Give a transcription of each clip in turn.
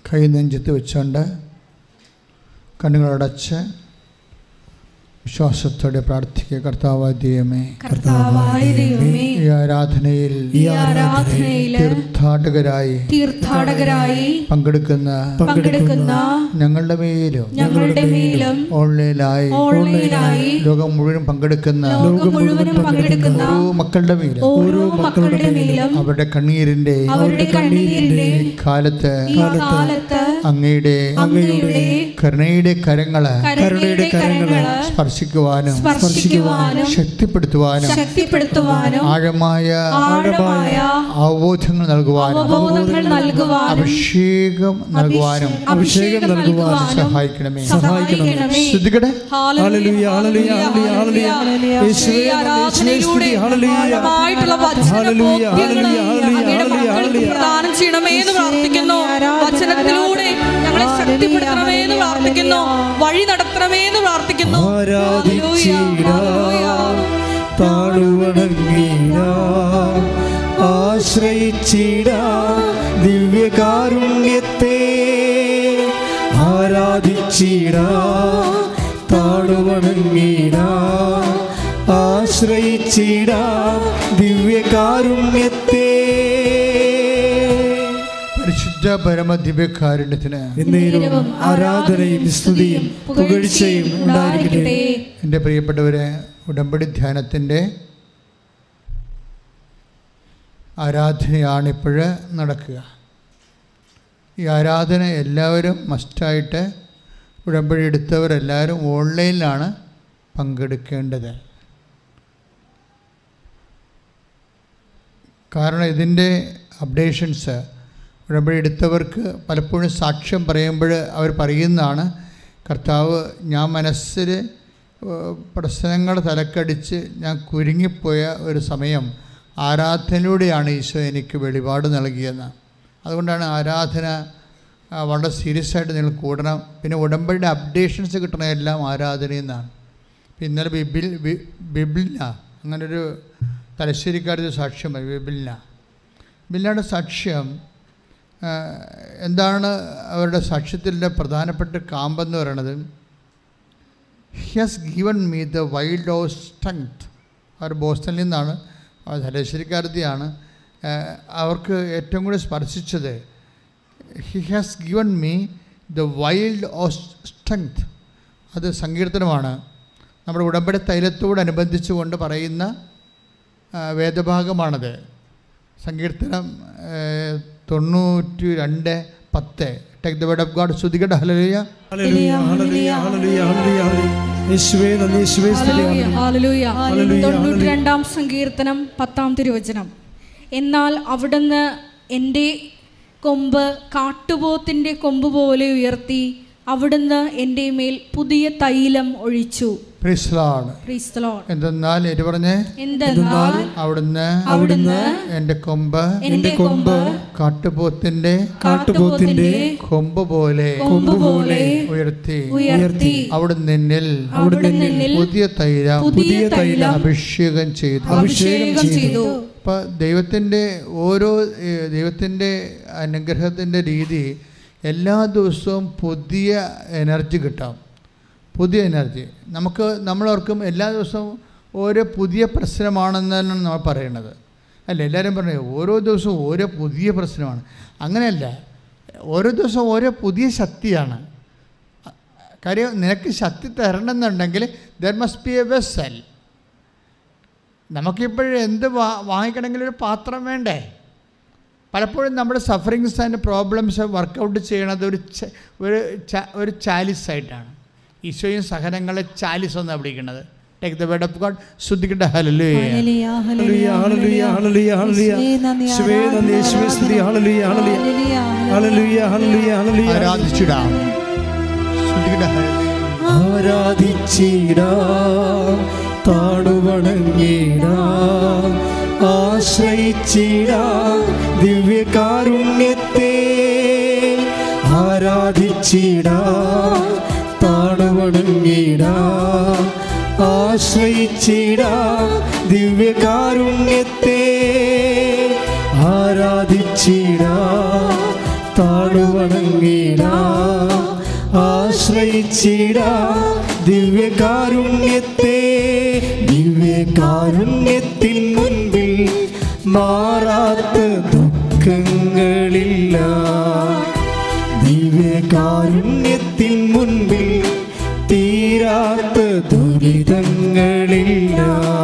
കൈ നെഞ്ചത്ത് വെച്ചുകൊണ്ട് കണ്ണുകളടച്ച് വിശ്വാസത്തോടെ പ്രാർത്ഥിക്കുക കർത്താവായ ദൈവമേ കർത്താവായ ദൈവമേ ഈ ആരാധനയിൽ ഈ ആരാധനയില് തീർത്ഥാടകരായി തീർത്ഥാടകരായി പങ്കെടുക്കുന്ന പങ്കെടുക്കുന്ന ഞങ്ങളുടെ മേലും ഞങ്ങളുടെ മേലും ഓൺലൈനായി ഓൺലൈനായി ലോകം മുഴുവൻ പങ്കെടുക്കുന്ന ലോകം മുഴുവനും പങ്കെടുക്കുന്ന ഓരോ മക്കളുടെ മേലും ഓരോ മക്കളുടെ മേലും അവരുടെ കണ്ണീരിന്റെ അവരുടെ കണ്ണീരിന്റെ ഈ കാലത്ത് ഈ കാലത്ത് അങ്ങയുടെ അങ്ങയുടെ കരുണയുടെ കരങ്ങള് കരുണയുടെ കരങ്ങള് സ്പർശിക്കുവാനും സ്പർശിക്കുവാനും ശക്തിപ്പെടുത്തുവാനും ശക്തിപ്പെടുത്തുവാനും ആഴമായ ആഴമായ അവബോധങ്ങൾ നൽകുവാനും അവബോധങ്ങൾ നൽകുവാനും അഭിഷേകം നൽകുവാനും അഭിഷേകം നൽകുവാനും സഹായിക്കണമേ സഹായിക്കണമേ ശ്രദ്ധിക്കട്ടെ ഹല്ലേലൂയ, ഹല്ലേലൂയ, ഹല്ലേലൂയ, ഹല്ലേലൂയ. യേശുവേ, ഈ ആരാധനയിലൂടെ ഹല്ലേലൂയ. ആഴമായിട്ടുള്ള വചന ഹല്ലേലൂയ, ബോധ്യങ്ങൾ ഹല്ലേലൂയ, അങ്ങയുടെ ഹല്ലേലൂയ, മക്കൾക്ക് ഹല്ലേലൂയ. പ്രദാനം ചെയ്യണമേ എന്ന് പ്രാർത്ഥിക്കുന്നു വചനത്തിലൂടെ ഞങ്ങളെ ശക്തിപ്പെടുത്തണമേ എന്ന് പ്രാർത്ഥിക്കുന്നു വഴി നടത്തണമേ എന്ന് പ്രാർത്ഥിക്കുന്നു ഹല്ലേലൂയ, ഹല്ലേലൂയ. താഴുവണങ്ങീട ആശ്രയിച്ചിട ദിവ്യകാരുണ്യത്തെ ആരാധിച്ചിട താഴുവണങ്ങീട ആശ്രയിച്ചിട ദിവ്യകാരുണ്യത്തെ പരിശുദ്ധ പരമ ദിവ്യകാരുണ്യത്തിന് എന്നേരവും ആരാധനയും സ്തുതിയും പുകഴ്ചയും ഉണ്ടായിരിക്കട്ടെ എൻ്റെ പ്രിയപ്പെട്ടവരെ ഉടമ്പടി ധ്യാനത്തിൻ്റെ ആരാധനയാണിപ്പോൾ നടക്കുക ഈ ആരാധന എല്ലാവരും മസ്റ്റായിട്ട് ഉടമ്പടി എടുത്തവരെല്ലാവരും ഓൺലൈനിലാണ് പങ്കെടുക്കേണ്ടത് കാരണം ഇതിൻ്റെ അപ്ഡേഷൻസ് ഉടമ്പടി എടുത്തവർക്ക് പലപ്പോഴും സാക്ഷ്യം പറയുമ്പോൾ അവർ പറയുന്നതാണ് കർത്താവ് ഞാൻ മനസ്സിൽ ഏഹ്, പ്രശ്നങ്ങൾ തലക്കടിച്ച് ഞാൻ കുരുങ്ങിപ്പോയ ഒരു സമയം ആരാധനയിലൂടെയാണ് ഈശോ എനിക്ക് വെളിപാട് നൽകിയെന്ന് അതുകൊണ്ടാണ് ആരാധന ആ, വളരെ സീരിയസ് ആയിട്ട് നിങ്ങൾ കൂടണം പിന്നെ ഉടമ്പടിയുടെ അപ്ഡേഷൻസ് കിട്ടണതെല്ലാം ആരാധനയിൽ നിന്നാണ് ഇപ്പം ഇന്നലെ ബിബിൽ ബി- ബിബിലിന അങ്ങനൊരു തലശ്ശേരിക്കാരുടെ സാക്ഷ്യം പറയും ബിബിലിന ബിബിലിനയുടെ സാക്ഷ്യം ആ, എന്താണ് അവരുടെ സാക്ഷ്യത്തിൻ്റെ പ്രധാനപ്പെട്ട കാമ്പെന്ന് പറയണത് he has given me the wild of strength അവർ ബോസ്റ്റണിൽ നിന്നാണ് അവർ തലശ്ശേരിക്കാരത്തിയാണ് ആ, അവർക്ക് ഏറ്റവും കൂടി സ്പർശിച്ചത് he has given me the wild of strength അത് സങ്കീർത്തനമാണ് നമ്മുടെ ഉടമ്പടി തൈലത്തോടനുബന്ധിച്ചുകൊണ്ട് പറയുന്ന ആ, വേദഭാഗമാണത് സങ്കീർത്തനം ആ, തൊണ്ണൂറ്റി രണ്ട് പത്ത് take the word of God ശ്രുതികട ഹലലിയ ഹല്ലേലൂയ, ഹല്ലേലൂയ, ഹല്ലേലൂയ, ഹല്ലേലൂയ, ഹല്ലേലൂയ. യേശുവേ നന്ദി യേശുവേ സ്തുതി ഹല്ലേലൂയ, ഹല്ലേലൂയ. ഹല്ലേലൂയ, തൊണ്ണൂറ്റി രണ്ടാം സങ്കീർത്തനം പത്താം തിരുവചനം എന്നാൽ അവിടുന്ന് എൻ്റെ കൊമ്പ് കാട്ടുപോത്തിൻ്റെ കൊമ്പ് പോലെ ഉയർത്തി അവിടുന്ന് എൻ്റെ മേൽ പുതിയ തൈലം ഒഴിച്ചു പ്രിസ്ലാണ് Praise the Lord. എന്തെന്നാൽ എരു പറഞ്ഞ് എന്തെന്നാൽ അവിടുന്ന് അവിടുന്ന് എൻ്റെ കൊമ്പ് എൻ്റെ കൊമ്പ് കാട്ടുപോത്തിൻ്റെ കാട്ടുപോത്തിന്റെ കൊമ്പ് പോലെ കൊമ്പ് പോലെ ഉയർത്തി ഉയർത്തി അവിടുന്ന് എന്നിൽ അവിടുന്ന് എന്നിൽ പുതിയ തൈലം പുതിയ തൈലം അഭിഷേകം ചെയ്തു അഭിഷേകം ചെയ്തു അപ്പോൾ ദൈവത്തിൻ്റെ ഓരോ ഏഹ്, ദൈവത്തിൻ്റെ അനുഗ്രഹത്തിൻ്റെ രീതി എല്ലാ ദിവസവും പുതിയ എനർജി കിട്ടാം പുതിയ എനർജി നമുക്ക് നമ്മളോർക്കും എല്ലാ ദിവസവും ഓരോ പുതിയ പ്രശ്നമാണെന്നാണ് നമ്മൾ പറയണത് അല്ല എല്ലാവരും പറഞ്ഞു ഓരോ ദിവസവും ഓരോ പുതിയ പ്രശ്നമാണ് അങ്ങനെയല്ല ഓരോ ദിവസവും ഓരോ പുതിയ ശക്തിയാണ് കാര്യം നിനക്ക് ശക്തി തരണമെന്നുണ്ടെങ്കിൽ there must be a vessel നമുക്കിപ്പോഴും എന്ത് വാ വാങ്ങിക്കണമെങ്കിലും ഒരു പാത്രം വേണ്ടേ പലപ്പോഴും നമ്മുടെ സഫറിങ്സ് ആൻഡ് പ്രോബ്ലംസ് വർക്കൗട്ട് ചെയ്യണത് ഒരു ച- ഒരു ച- ഒരു ചാലിസ് ആയിട്ടാണ് ഈശോയും സഹനങ്ങളെ ചാലിസ് എന്നാണ് വിളിക്കുന്നത് take the word of God ശ്രദ്ധിക്കട്ടെ ഹലോ ഹല്ലേലൂയ, ഹല്ലേലൂയ, ഹല്ലേലൂയ, ഹല്ലേലൂയ. യേശുവേ നന്ദി യേശുവേ സ്തുതി ഹല്ലേലൂയ, ഹല്ലേലൂയ. ഹല്ലേലൂയ, ഹല്ലേലൂയ, ഹല്ലേലൂയ. ആരാധിച്ചിടാം ശ്രദ്ധിക്കട്ടെ ഹല്ലേലൂയ. ആരാധിച്ചിടാം താടുവണങ്ങിടാം ആശ്രയിച്ചിടാം ദിവ്യകാരുണ്യത്തെ ആരാധിച്ചിടാം താടുവണങ്ങിടാം ആശ്രയിച്ചിടാം ദിവ്യകാരുണ്യത്തെ ആരാധിച്ചിടാം താടുവണങ്ങിടാ ആശ്രയിച്ചിടാ ദിവ്യകാരുണ്യത്തെ ദിവ്യകാരുണ്യത്തിൻ മുൻപിൽ മാറാത്ത ദുഃഖങ്ങളില്ല ദിവ്യകാരുണ്യത്തിൻ മുൻപിൽ തീരാത്ത ദുരിതങ്ങളില്ല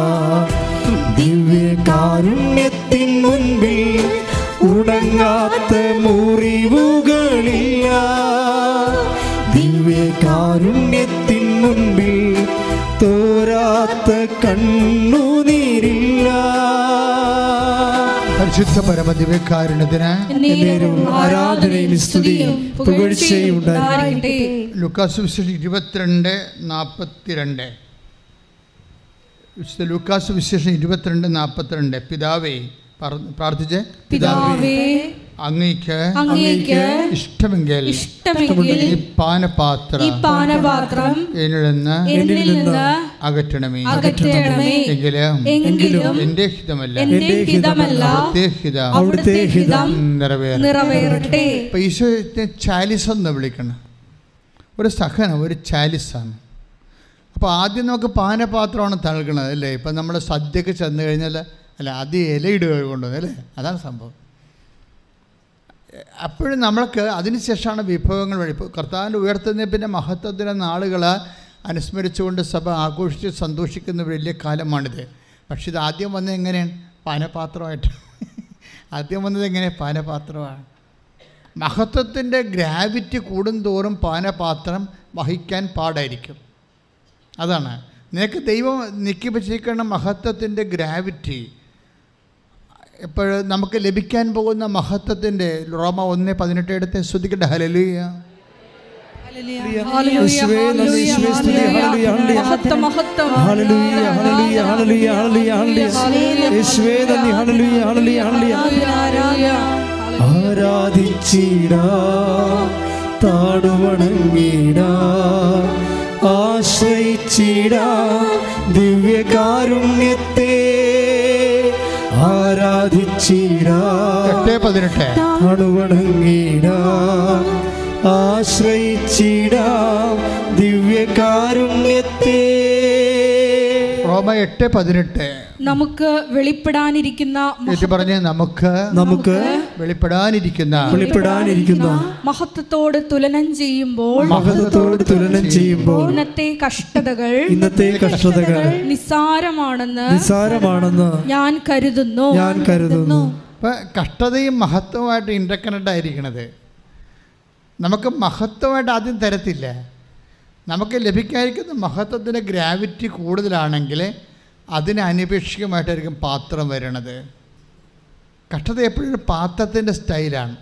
ദിവ്യകാരുണ്യത്തിൻ മുൻപിൽ ഉണങ്ങാത്ത മുറിവുകളില്ല ദിവ്യകാരുണ്യത്തിൻ മുൻപിൽ തോരാത്ത കണ്ണുനീരില്ല പരിശുദ്ധ പരമദിവ്യകാരുണ്യത്തിന് എന്നേരും ആരാധനയും സ്തുതിയും പുകഴ്ചയും ഉണ്ടായിരിക്കട്ടെ. ലുക്കാസ് വിശേഷം ഇരുപത്തിരണ്ട് നാൽപ്പത്തിരണ്ട് വിശുദ്ധ ലൂക്കാസ് വിശേഷം ഇരുപത്തിരണ്ട് നാൽപ്പത്തിരണ്ട് പിതാവേ പറ- പ്രാർത്ഥിച്ച് പിതാവേ അങ്ങയ്ക്ക് അങ്ങേക്ക് ഇഷ്ടമെങ്കിൽ ഇഷ്ടമെങ്കിൽ ഈ പാനപാത്ര ഈ പാനപാത്രം എന്നിൽ നിന്ന് എന്നിൽ നിന്ന് അകറ്റണമേ അകറ്റണമേ എങ്കിലും എങ്കിലും എന്റെ ഹിതമല്ല എന്റെ ഹിതമല്ല അവിടുത്തെ ഹിതം അവിടുത്തെ ഹിതം നിറവേറും നിറവേറട്ടെ അപ്പോൾ ഈശോയെ ചാലിസ് എന്ന് വിളിക്കണം ഒരു സഹനം ഒരു ചാലിസാണ് അപ്പോൾ ആദ്യം നമുക്ക് പാനപാത്രമാണ് നൽകണത് അല്ലേ ഇപ്പം നമ്മൾ സദ്യക്ക് ചെന്ന് കഴിഞ്ഞാൽ അല്ല ആദ്യം ഇലയിടുക കൊണ്ടുവന്നത് അല്ലേ അതാണ് സംഭവം അപ്പോഴും നമ്മൾക്ക് അതിനുശേഷമാണ് വിഭവങ്ങൾ വഴി ഇപ്പോൾ കർത്താവിൻ്റെ ഉയർത്തുന്ന പിന്നെ മഹത്വത്തിൻ്റെ നാളുകൾ അനുസ്മരിച്ചുകൊണ്ട് സഭ ആഘോഷിച്ച് സന്തോഷിക്കുന്ന വലിയ കാലമാണിത് പക്ഷെ ഇത് ആദ്യം വന്നത് എങ്ങനെയാണ് പാനപാത്രമായിട്ട് ആദ്യം വന്നത് എങ്ങനെ പാനപാത്രമാണ് മഹത്വത്തിൻ്റെ ഗ്രാവിറ്റി കൂടുന്തോറും പാനപാത്രം വഹിക്കാൻ പാടായിരിക്കും അതാണ് നിനക്ക് ദൈവം നീക്കി വച്ചിരിക്കുന്ന മഹത്വത്തിൻ്റെ ഗ്രാവിറ്റി ഇപ്പോൾ നമുക്ക് ലഭിക്കാൻ പോകുന്ന മഹത്വത്തിൻ്റെ റോമ ഒന്ന് പതിനെട്ട് എടുത്ത് ശ്രുതിക്കട്ടെ ഹലലുയ യേശുവേ, നന്ദി, യേശുവേ, സ്തുതി, ഹല്ലേലൂയ, ഹല്ലേലൂയ. മഹത്വം മഹത്വം ഹല്ലേലൂയ, ഹല്ലേലൂയ, ഹല്ലേലൂയ, ഹല്ലേലൂയ, ഹല്ലേലൂയ. യേശുവേ നന്ദി ഹല്ലേലൂയ, ഹല്ലേലൂയ, ഹല്ലേലൂയ. ആരാധിച്ചിടാ താടുവണങ്ങിടാ ആശ്രയിച്ചിടാ ദിവ്യകാരുണ്യത്തെ ആരാധിച്ചിടാ എട്ട് പതിനെട്ട് താടുവണങ്ങിടാ ആശ്രയിച്ചിടാ ദിവ്യകാരുണ്യത്തെ റോമ എട്ട് പതിനെട്ട് നമുക്ക് വെളിപ്പെടാനിരിക്കുന്ന ഏറ്റു പറഞ്ഞ് നമുക്ക് നമുക്ക് വെളിപ്പെടാനിരിക്കുന്ന വെളിപ്പെടാനിരിക്കുന്ന മഹത്വത്തോട് തുലനം ചെയ്യുമ്പോൾ മഹത്വത്തോട് തുലനം ചെയ്യുമ്പോൾ ഇന്നത്തെ കഷ്ടതകൾ ഇന്നത്തെ കഷ്ടതകൾ നിസ്സാരമാണെന്ന് നിസ്സാരമാണെന്ന് ഞാൻ കരുതുന്നു ഞാൻ കരുതുന്നു അപ്പോൾ കഷ്ടതയും മഹത്വമായിട്ട് ഇൻ്റർകണക്ട് ആയിരിക്കണത് നമുക്ക് മഹത്വമായിട്ട് ആദ്യം തരത്തില്ല നമുക്ക് ലഭിക്കാതിരിക്കുന്ന മഹത്വത്തിൻ്റെ ഗ്രാവിറ്റി കൂടുതലാണെങ്കിൽ അതിന് അനപേക്ഷികമായിട്ടായിരിക്കും പാത്രം വരണത് കഷ്ടത എപ്പോഴും ഒരു പാത്രത്തിൻ്റെ സ്റ്റൈലാണ്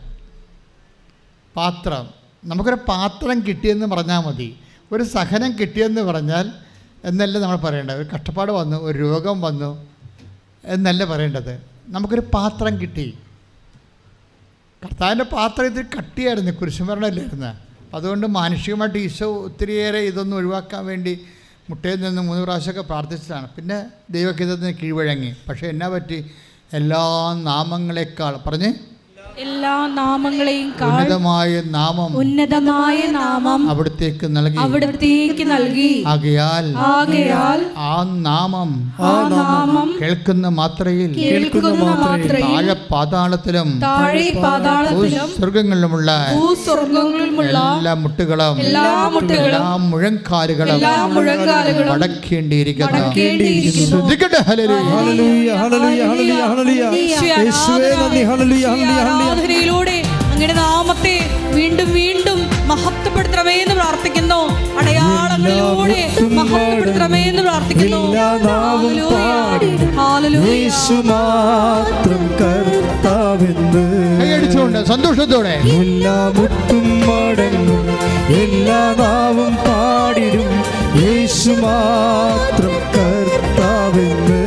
പാത്രം നമുക്കൊരു പാത്രം കിട്ടിയെന്ന് പറഞ്ഞാൽ മതി ഒരു സഹനം കിട്ടിയെന്ന് പറഞ്ഞാൽ എന്നല്ല നമ്മൾ പറയേണ്ടത് ഒരു കഷ്ടപ്പാട് വന്നു ഒരു രോഗം വന്നു എന്നല്ല പറയേണ്ടത് നമുക്കൊരു പാത്രം കിട്ടി കർത്താവിൻ്റെ പാത്രം ഇത് കട്ടിയായിരുന്നു കുരിശുമരണമില്ലായിരുന്നു അതുകൊണ്ട് മാനുഷികമായിട്ട് ഈശോ ഒത്തിരിയേറെ ഇതൊന്നും ഒഴിവാക്കാൻ വേണ്ടി മുട്ടയിൽ നിന്ന് മൂന്ന് പ്രാവശ്യമൊക്കെ പ്രാർത്ഥിച്ചതാണ് പിന്നെ ദൈവഹിതത്തിന് കീഴ്വഴങ്ങി പക്ഷേ എന്നാ പറ്റി എല്ലാ നാമങ്ങളെക്കാൾ പറഞ്ഞ് എല്ലാ നാമങ്ങളെയും കാൾ ഉന്നതമായ നാമം ഉന്നതമായ നാമം അവിടത്തേക്ക് നൽകി അവിടത്തേക്ക് നൽകി ആകയാൽ ആകയാൽ ആ നാമം ആ നാമം കേൾക്കുന്ന മാത്രയിൽ കേൾക്കുന്ന മാത്രയിൽ താഴെ പാതാളത്തിലും താഴെ പാതാളത്തിലും സ്വർഗങ്ങളിലുമുള്ള ഭൂസ്വർഗങ്ങളിലുമുള്ള എല്ലാ മുട്ടുകളും എല്ലാ മുട്ടുകളും എല്ലാ മുഴങ്കാലുകളും എല്ലാ മുഴങ്കാലുകളും മടക്കേണ്ടിയിരിക്കുന്നു മടക്കേണ്ടിയിരിക്കുന്നു. ശ്രദ്ധിക്കട്ടെ ഹല്ലേലൂയ. ഹല്ലേലൂയ ഹല്ലേലൂയ ഹല്ലേലൂയ ഹല്ലേലൂയ യേശുവേ നന്ദി ഹല്ലേലൂയ ഹല്ലേലൂയ ഹല്ലേലൂയ ആരാധനയിലൂടെ അങ്ങയുടെ നാമത്തെ വീണ്ടും വീണ്ടും മഹത്വപ്പെടുത്തണമേ എന്ന് പ്രാർത്ഥിക്കുന്നു അടയാളങ്ങളിലൂടെ മഹത്വപ്പെടുത്തണമേ എന്ന് പ്രാർത്ഥിക്കുന്നു എല്ലാ നാവും പാടി ഹല്ലേലൂയ. യേശു മാത്രം കർത്താവെന്ന് കൈയടിച്ചുകൊണ്ട് സന്തോഷത്തോടെ എല്ലാ മുട്ടും മടങ്ങും എല്ലാ നാവും പാടിടും യേശു മാത്രം കർത്താവെന്ന്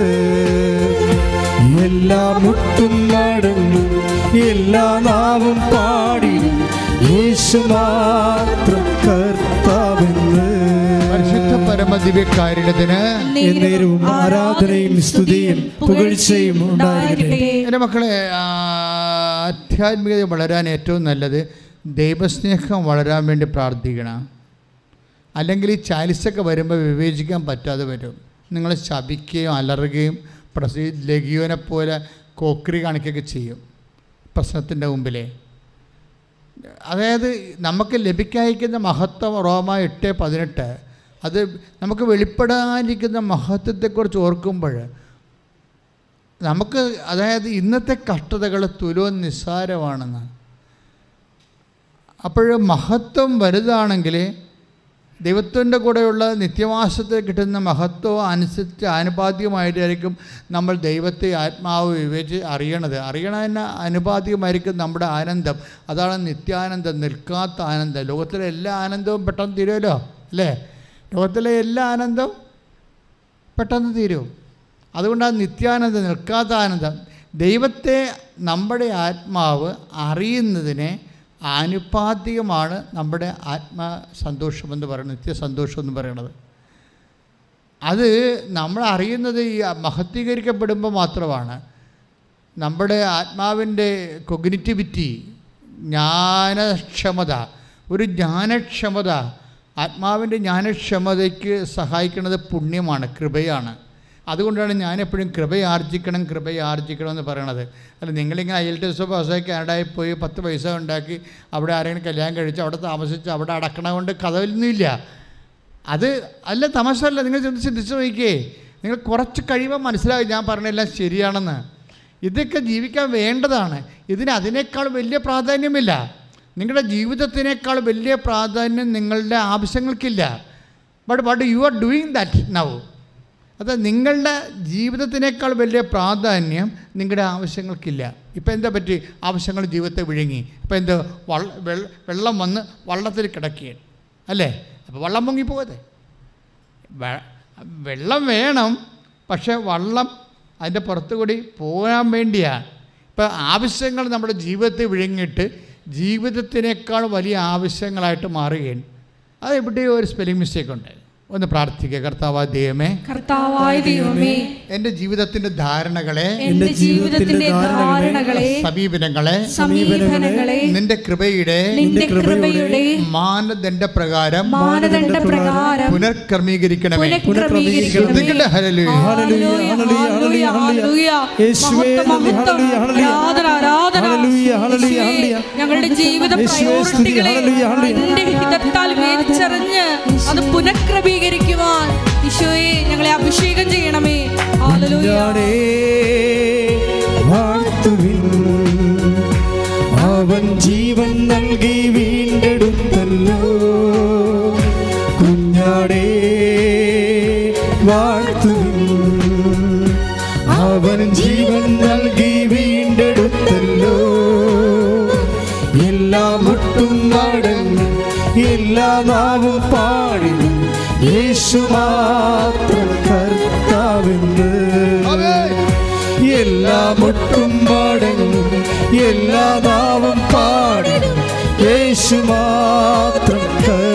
എല്ലാ മുട്ടും മടങ്ങും എല്ലാ നാവും പാടിടും യേശു മാത്രം കർത്താവെന്ന് പരിശുദ്ധ പരമദിവ്യകാരുണ്യത്തിന് എന്നേരവും ആരാധനയും സ്തുതിയും പുകഴ്ചയും ഉണ്ടായിരിക്കട്ടെ എൻ്റെ മക്കളെ ആ, ആധ്യാത്മികത വളരാൻ ഏറ്റവും നല്ലത് ദൈവസ്നേഹം വളരാൻ വേണ്ടി പ്രാർത്ഥിക്കണം അല്ലെങ്കിൽ ഈ ചാലിസൊക്കെ വരുമ്പോൾ വിവേചിക്കാൻ പറ്റാതെ വരും നിങ്ങൾ ശപിക്കുകയും അലറുകയും പ്രസി ലഘുവിനെ പോലെ കോക്രി കാണിക്കുകയൊക്കെ ചെയ്യും പ്രശ്നത്തിൻ്റെ മുമ്പിലേ അതായത് നമുക്ക് ലഭിക്കാതിരിക്കുന്ന മഹത്വം റോമ എട്ട് പതിനെട്ട് അത് നമുക്ക് വെളിപ്പെടാനിരിക്കുന്ന മഹത്വത്തെക്കുറിച്ച് ഓർക്കുമ്പോൾ നമുക്ക് അതായത് ഇന്നത്തെ കഷ്ടതകൾ തുലവും നിസ്സാരമാണെന്ന് അപ്പോൾ മഹത്വം വലുതാണെങ്കിൽ ദൈവത്തിൻ്റെ കൂടെയുള്ള നിത്യവാസത്തിൽ കിട്ടുന്ന മഹത്വം അനുസരിച്ച് ആനുപാതികമായിട്ടായിരിക്കും നമ്മൾ ദൈവത്തെ ആത്മാവ് വിവേചിച്ച് അറിയണത് അറിയണതിന് അനുപാതികമായിരിക്കും നമ്മുടെ ആനന്ദം അതാണ് നിത്യാനന്ദം നിൽക്കാത്ത ആനന്ദം ലോകത്തിലെ എല്ലാ ആനന്ദവും പെട്ടെന്ന് തീരുമല്ലോ അല്ലേ ലോകത്തിലെ എല്ലാ ആനന്ദവും പെട്ടെന്ന് തീരും അതുകൊണ്ടാണ് നിത്യാനന്ദം നിൽക്കാത്ത ആനന്ദം ദൈവത്തെ നമ്മുടെ ആത്മാവ് അറിയുന്നതിനെ ആനുപാതികമാണ് നമ്മുടെ ആത്മാ സന്തോഷമെന്ന് പറയുന്നത് നിത്യസന്തോഷം എന്ന് പറയുന്നത് അത് നമ്മൾ അറിയുന്നത് ഈ മഹത്വീകരിക്കപ്പെടുമ്പോൾ മാത്രമാണ് നമ്മുടെ ആത്മാവിൻ്റെ കൊഗ്നിറ്റിവിറ്റി ജ്ഞാനക്ഷമത ഒരു ജ്ഞാനക്ഷമത ആത്മാവിൻ്റെ ജ്ഞാനക്ഷമതയ്ക്ക് സഹായിക്കുന്നത് പുണ്യമാണ് കൃപയാണ് അതുകൊണ്ടാണ് ഞാൻ എപ്പോഴും കൃപയാർജിക്കണം കൃപയാർജിക്കണം എന്ന് പറയണത് അല്ല നിങ്ങളിങ്ങനെ ഐ എൽ ടി എസ് പാസ്സായി കാനഡയിൽ പോയി പത്ത് പൈസ ഉണ്ടാക്കി അവിടെ ആരെങ്കിലും കല്യാണം കഴിച്ച് അവിടെ താമസിച്ച് അവിടെ അടക്കണ കൊണ്ട് കഥയൊന്നുമില്ല അത് അല്ല തമാശല്ല നിങ്ങൾ ചെന്ന് ചിന്തിച്ച് നോക്കിയേ നിങ്ങൾ കുറച്ച് കഴിയുമ്പോൾ മനസ്സിലാവും ഞാൻ പറഞ്ഞെല്ലാം ശരിയാണെന്ന് ഇതൊക്കെ ജീവിക്കാൻ വേണ്ടതാണ് ഇതിന് അതിനേക്കാൾ വലിയ പ്രാധാന്യമില്ല നിങ്ങളുടെ ജീവിതത്തിനേക്കാൾ വലിയ പ്രാധാന്യം നിങ്ങളുടെ ആവശ്യങ്ങൾക്കില്ല but but you are doing that now അത് നിങ്ങളുടെ ജീവിതത്തിനേക്കാൾ വലിയ പ്രാധാന്യം നിങ്ങളുടെ ആവശ്യങ്ങൾക്കില്ല ഇപ്പം എന്താ പറ്റി ആവശ്യങ്ങൾ ജീവിതത്തെ വിഴുങ്ങി ഇപ്പം എന്ത് വള്ള വെള്ള- വെള്ളം വന്ന് വള്ളത്തിൽ കിടക്കുകയാണ് അല്ലേ അപ്പോൾ വള്ളം പൊങ്ങിപ്പോകതെ വെ- വെള്ളം വേണം പക്ഷേ വള്ളം അതിൻ്റെ പുറത്തു കൂടി പോകാൻ വേണ്ടിയാണ് ഇപ്പം ആവശ്യങ്ങൾ നമ്മുടെ ജീവിതത്തെ വിഴുങ്ങിയിട്ട് ജീവിതത്തിനേക്കാൾ വലിയ ആവശ്യങ്ങളായിട്ട് മാറുകയാണ് അത് എവിടെയോ ഒരു സ്പെല്ലിംഗ് മിസ്റ്റേക്ക് ഉണ്ട് ഒന്ന് പ്രാർത്ഥിക്കുക കർത്താവാ ദൈവമേ കർത്താവായ ദൈവമേ എൻ്റെ ജീവിതത്തിൻ്റെ ധാരണകളെ എന്റെ ജീവിതത്തിന്റെ ധാരണകളെ സമീപനങ്ങളെ സമീപനങ്ങളെ നിന്റെ കൃപയുടെ നിന്റെ കൃപയുടെ മാനദണ്ഡ പ്രകാരം മാനദണ്ഡ പ്രകാരം പുനർക്രമീകരിക്കണമേ പുനഃക്രമീകരിക്കണമേ ശ്രദ്ധിക്കട്ടെ ഹല്ലേലൂയ. ഹല്ലേലൂയ, ഹല്ലേലൂയ, ഹല്ലേലൂയ. യേശുവേ, മഹത്വം, നന്ദി, മഹത്വം. ഹല്ലേലൂയ, ഹല്ലേലൂയ. ആരാധന, ആരാധന. ഹല്ലേലൂയ, ഹല്ലേലൂയ, യേശുവേ, ഹല്ലേലൂയ. ഞങ്ങളുടെ ജീവിത യേശുവേ, സ്തുതി, പ്രയോറിറ്റികളെ ഹല്ലേലൂയ, ഹല്ലേലൂയ. നിന്റെ ഹിതത്താൽ വേദിച്ചറിഞ്ഞ് അത് പുനഃക്രമീകരിക്കുവാൻ ഈശോയെ ഞങ്ങളെ അഭിഷേകം ചെയ്യണമേ ഹല്ലേലൂയ. കുഞ്ഞാടേ വാഴ്ത്തുവിൻ അവൻ ജീവൻ നൽകി വീണ്ടെടുത്തല്ലോ കുഞ്ഞാടേ വാഴ്ത്തുവിൻ അവൻ ജീവൻ നൽകി വീണ്ടെടുത്തല്ലോ എല്ലാ മുട്ടും നടന്ന് എല്ലാ നാവും പാടിനും യേശു മാത്രം കർത്താവെന്ന് എല്ലാ മുട്ടും പാടങ്ങും എല്ലാ നാവും പാടിനും യേശു മാത്രം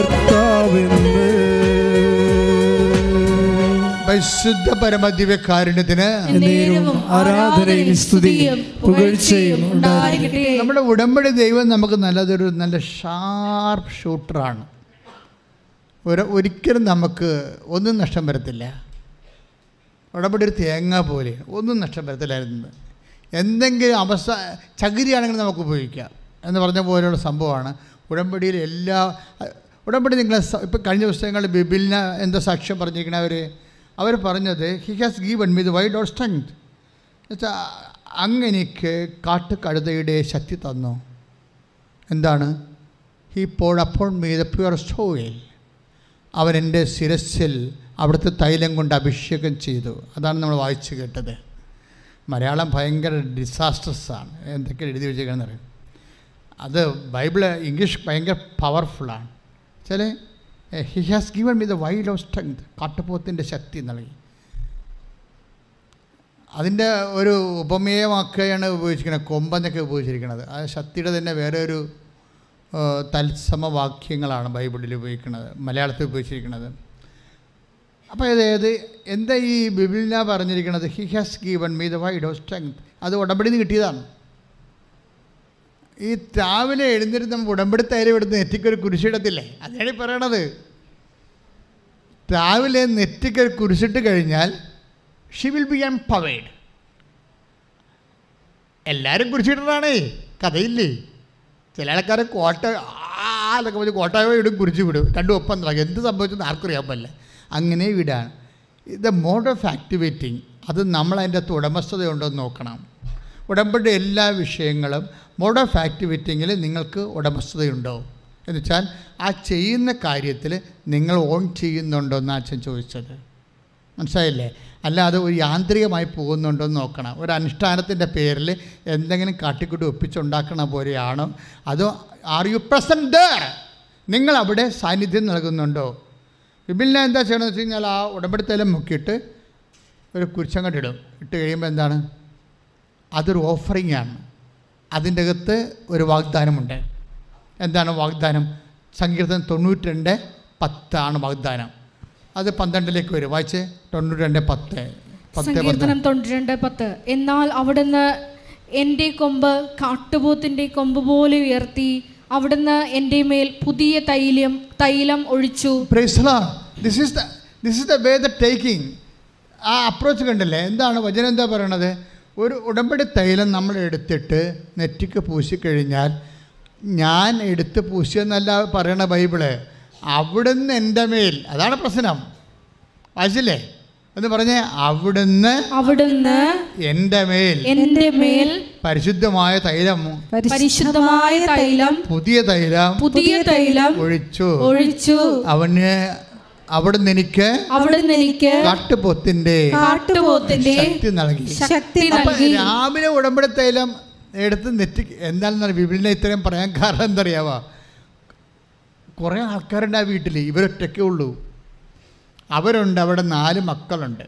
കർത്താവെന്ന് പരിശുദ്ധ പരമദിവ്യകാരുണ്യത്തിന് നേരവും ആരാധനയും സ്തുതിയും പുകഴ്ചയും ഉണ്ടായിരിക്കട്ടെ നമ്മുടെ ഉടമ്പടി ദൈവം നമുക്ക് നല്ലതൊരു നല്ല ഷാർപ്പ് ഷൂട്ടറാണ് ഒരു ഒരിക്കലും നമുക്ക് ഒന്നും നഷ്ടം വരത്തില്ല ഉടമ്പടി ഒരു തേങ്ങ പോലെ ഒന്നും നഷ്ടം വരത്തില്ലായിരുന്നു എന്തെങ്കിലും അവസ്ഥ ചകിരിയാണെങ്കിൽ നമുക്ക് ഉപയോഗിക്കാം എന്ന് പറഞ്ഞ പോലെയുള്ള സംഭവമാണ് ഉടമ്പടിയിൽ എല്ലാ ഉടമ്പടി നിങ്ങളെ ഇപ്പം കഴിഞ്ഞ പുസ്തകങ്ങളിൽ ബിബിലിന് എന്താ സാക്ഷ്യം പറഞ്ഞിരിക്കണ അവർ അവർ പറഞ്ഞത് he has given me the wide or strength എന്നുവെച്ചാൽ അങ്ങനെക്ക് കാട്ടുകഴുതയുടെ ശക്തി തന്നു എന്താണ് he poured upon me the pure soil അവൻ എൻ്റെ ശിരസിൽ അവിടുത്തെ തൈലം കൊണ്ട് അഭിഷേകം ചെയ്തു അതാണ് നമ്മൾ വായിച്ചു കേട്ടത് മലയാളം ഭയങ്കര ഡിസാസ്റ്റർസ് ആണ് എന്തൊക്കെ എഴുതി വെച്ചേക്കണമെന്ന് അറിയാം അത് ബൈബിള് ഇംഗ്ലീഷ് ഭയങ്കര പവർഫുള്ളാണ് ചില he has given me the wide of strength കാട്ടുപോത്തിൻ്റെ ശക്തി നൽകി അതിൻ്റെ ഒരു ഉപമേയമാക്കുകയാണ് ഉപയോഗിച്ചിരിക്കുന്നത് കൊമ്പെന്നൊക്കെ ഉപയോഗിച്ചിരിക്കുന്നത് ആ ശക്തിയുടെ തന്നെ വേറെ ഒരു ആ, തത്സമ വാക്യങ്ങളാണ് ബൈബിളിൽ ഉപയോഗിക്കുന്നത് മലയാളത്തിൽ ഉപയോഗിച്ചിരിക്കുന്നത് അപ്പോൾ അതായത് എന്താ ഈ ബിബിളിന പറഞ്ഞിരിക്കുന്നത് he has given me the wide of strength അത് ഉടമ്പടി നിന്ന് കിട്ടിയതാണ് ഈ രാവിലെ എഴുന്നേറ്റ് നമ്മൾ ഉടമ്പടി തൈലം എടുത്ത് നെറ്റിക്കൊരു കുരിശിടത്തില്ലേ അതാണ് ഈ പറയണത് രാവിലെ നെറ്റിക്കൊരു കുരിശിട്ട് കഴിഞ്ഞാൽ ഷി വിൽ ബി എംപവേഡ് എല്ലാവരും കുരിശിടണാണേ കഥയില്ലേ ചില ആൾക്കാരെ കോട്ട ആ എന്നൊക്കെ പറഞ്ഞ് കോട്ടായോ ഇടും കുരിച്ച് വിടും രണ്ടും ഒപ്പം നടക്കും എന്ത് സംഭവിച്ചെന്ന് ആർക്കും അറിയാൻ പറ്റില്ല അങ്ങനെ വിടാണ് ഇത് മോഡ് ഓഫ് ആക്ടിവേറ്റിംഗ് അത് നമ്മൾ അതിൻ്റെ അകത്ത് ഉടമസ്ഥതയുണ്ടോ എന്ന് നോക്കണം ഉടമ്പടി എല്ലാ വിഷയങ്ങളും മോഡ് ഓഫ് ആക്ടിവേറ്റിങ്ങിൽ നിങ്ങൾക്ക് ഉടമസ്ഥതയുണ്ടോ എന്ന് വെച്ചാൽ ആ ചെയ്യുന്ന കാര്യത്തിൽ നിങ്ങൾ ഓൺ ചെയ്യുന്നുണ്ടോ എന്ന് അച്ഛൻ ചോദിച്ചത് മനസ്സിലായില്ലേ അല്ലാതെ ഒരു യാന്ത്രികമായി പോകുന്നുണ്ടോ എന്ന് നോക്കണം ഒരു അനുഷ്ഠാനത്തിൻ്റെ പേരിൽ എന്തെങ്കിലും കാട്ടിക്കൂട്ടി ഒപ്പിച്ചുണ്ടാക്കണ പോലെയാണോ അതോ ആർ യു പ്രസൻറ്റ് ദർ നിങ്ങൾ അവിടെ സാന്നിധ്യം നൽകുന്നുണ്ടോ വിപിലിനെ എന്താ ചെയ്യണമെന്ന് വെച്ച് കഴിഞ്ഞാൽ ആ ഉടമ്പടിത്തേലം മുക്കിയിട്ട് ഒരു കുരിശങ്ങട്ടിടും ഇട്ട് കഴിയുമ്പോൾ എന്താണ് അതൊരു ഓഫറിംഗ് ആണ് അതിൻ്റെ അകത്ത് ഒരു വാഗ്ദാനമുണ്ട് എന്താണ് വാഗ്ദാനം സങ്കീർത്തനം തൊണ്ണൂറ്റി രണ്ട് പത്താണ് വാഗ്ദാനം അത് പന്ത്രണ്ടിലേക്ക് വരും വായിച്ച് തൊണ്ണൂറ്റി രണ്ട് പത്ത് പത്ത് പത്ത് സങ്കീർത്തനം തൊണ്ണൂറ്റിരണ്ട് പത്ത് എന്നാൽ അവിടുന്ന് എൻ്റെ കൊമ്പ് കാട്ടുപോത്തിൻ്റെ കൊമ്പ് പോലെ ഉയർത്തി അവിടുന്ന് എൻ്റെ മേൽ പുതിയ തൈലം തൈലം ഒഴിച്ചു this is the this is the way the taking ആ അപ്രോച്ച് കണ്ടില്ലേ എന്താണ് വചനം എന്താ പറയണത് ഒരു ഉടമ്പടി തൈലം നമ്മൾ എടുത്തിട്ട് നെറ്റിക്ക് പൂശിക്കഴിഞ്ഞാൽ ഞാൻ എടുത്ത് പൂശിയെന്നല്ല പറയണ ബൈബിള് അവിടുന്ന് എൻ്റെ മേൽ അതാണ് പ്രശ്നം വായിച്ചില്ലേ എന്ന് പറഞ്ഞേ അവിടുന്ന് അവിടുന്ന് എൻ്റെ മേൽ എൻ്റെ മേൽ പരിശുദ്ധമായ തൈലം പരിശുദ്ധമായ തൈലം പുതിയ തൈലം പുതിയ തൈലം ഒഴിച്ചു ഒഴിച്ചു അവന് അവിടുന്ന് എനിക്ക് അവിടുന്ന് എനിക്ക് കാട്ടുപോത്തിന്റെ കാട്ടുപോത്തിന്റെ ശക്തി നൽകി ശക്തി അപ്പൊ നൽകി രാവിലെ ഉടമ്പടി തൈലം എടുത്ത് നെറ്റി എന്താണെന്ന് വിപിലിനെ ഇത്രയും പറയാൻ കാരണം എന്തറിയാവാ കുറേ ആൾക്കാരുണ്ട് ആ വീട്ടിൽ ഇവരൊറ്റയ്ക്കേ ഉള്ളൂ അവരുണ്ട് അവിടെ നാല് മക്കളുണ്ട്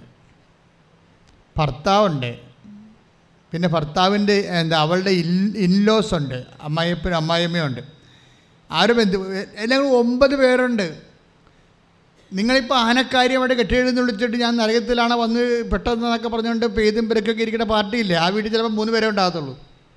ഭർത്താവുണ്ട് പിന്നെ ഭർത്താവിൻ്റെ എന്താ അവളുടെ ഇൻ ഇൻലോസ് ഉണ്ട് അമ്മായിപ്പനും അമ്മായിയമ്മയുണ്ട് ആരും എന്ത് എല്ലാം കൂടി ഒമ്പത് പേരുണ്ട് നിങ്ങളിപ്പോൾ ആനക്കാര്യമായിട്ട് കെട്ടിയെഴുന്ന് വിളിച്ചിട്ട് ഞാൻ നരകത്തിലാണ് വന്ന് പെട്ടെന്നൊക്കെ പറഞ്ഞുകൊണ്ട് പെയ്തും പെരക്കൊക്കെ ഇരിക്കുന്ന പാർട്ടിയില്ലേ ആ വീട്ടിൽ ചിലപ്പോൾ മൂന്ന് പേരേ ഉണ്ടാകത്തുള്ളൂ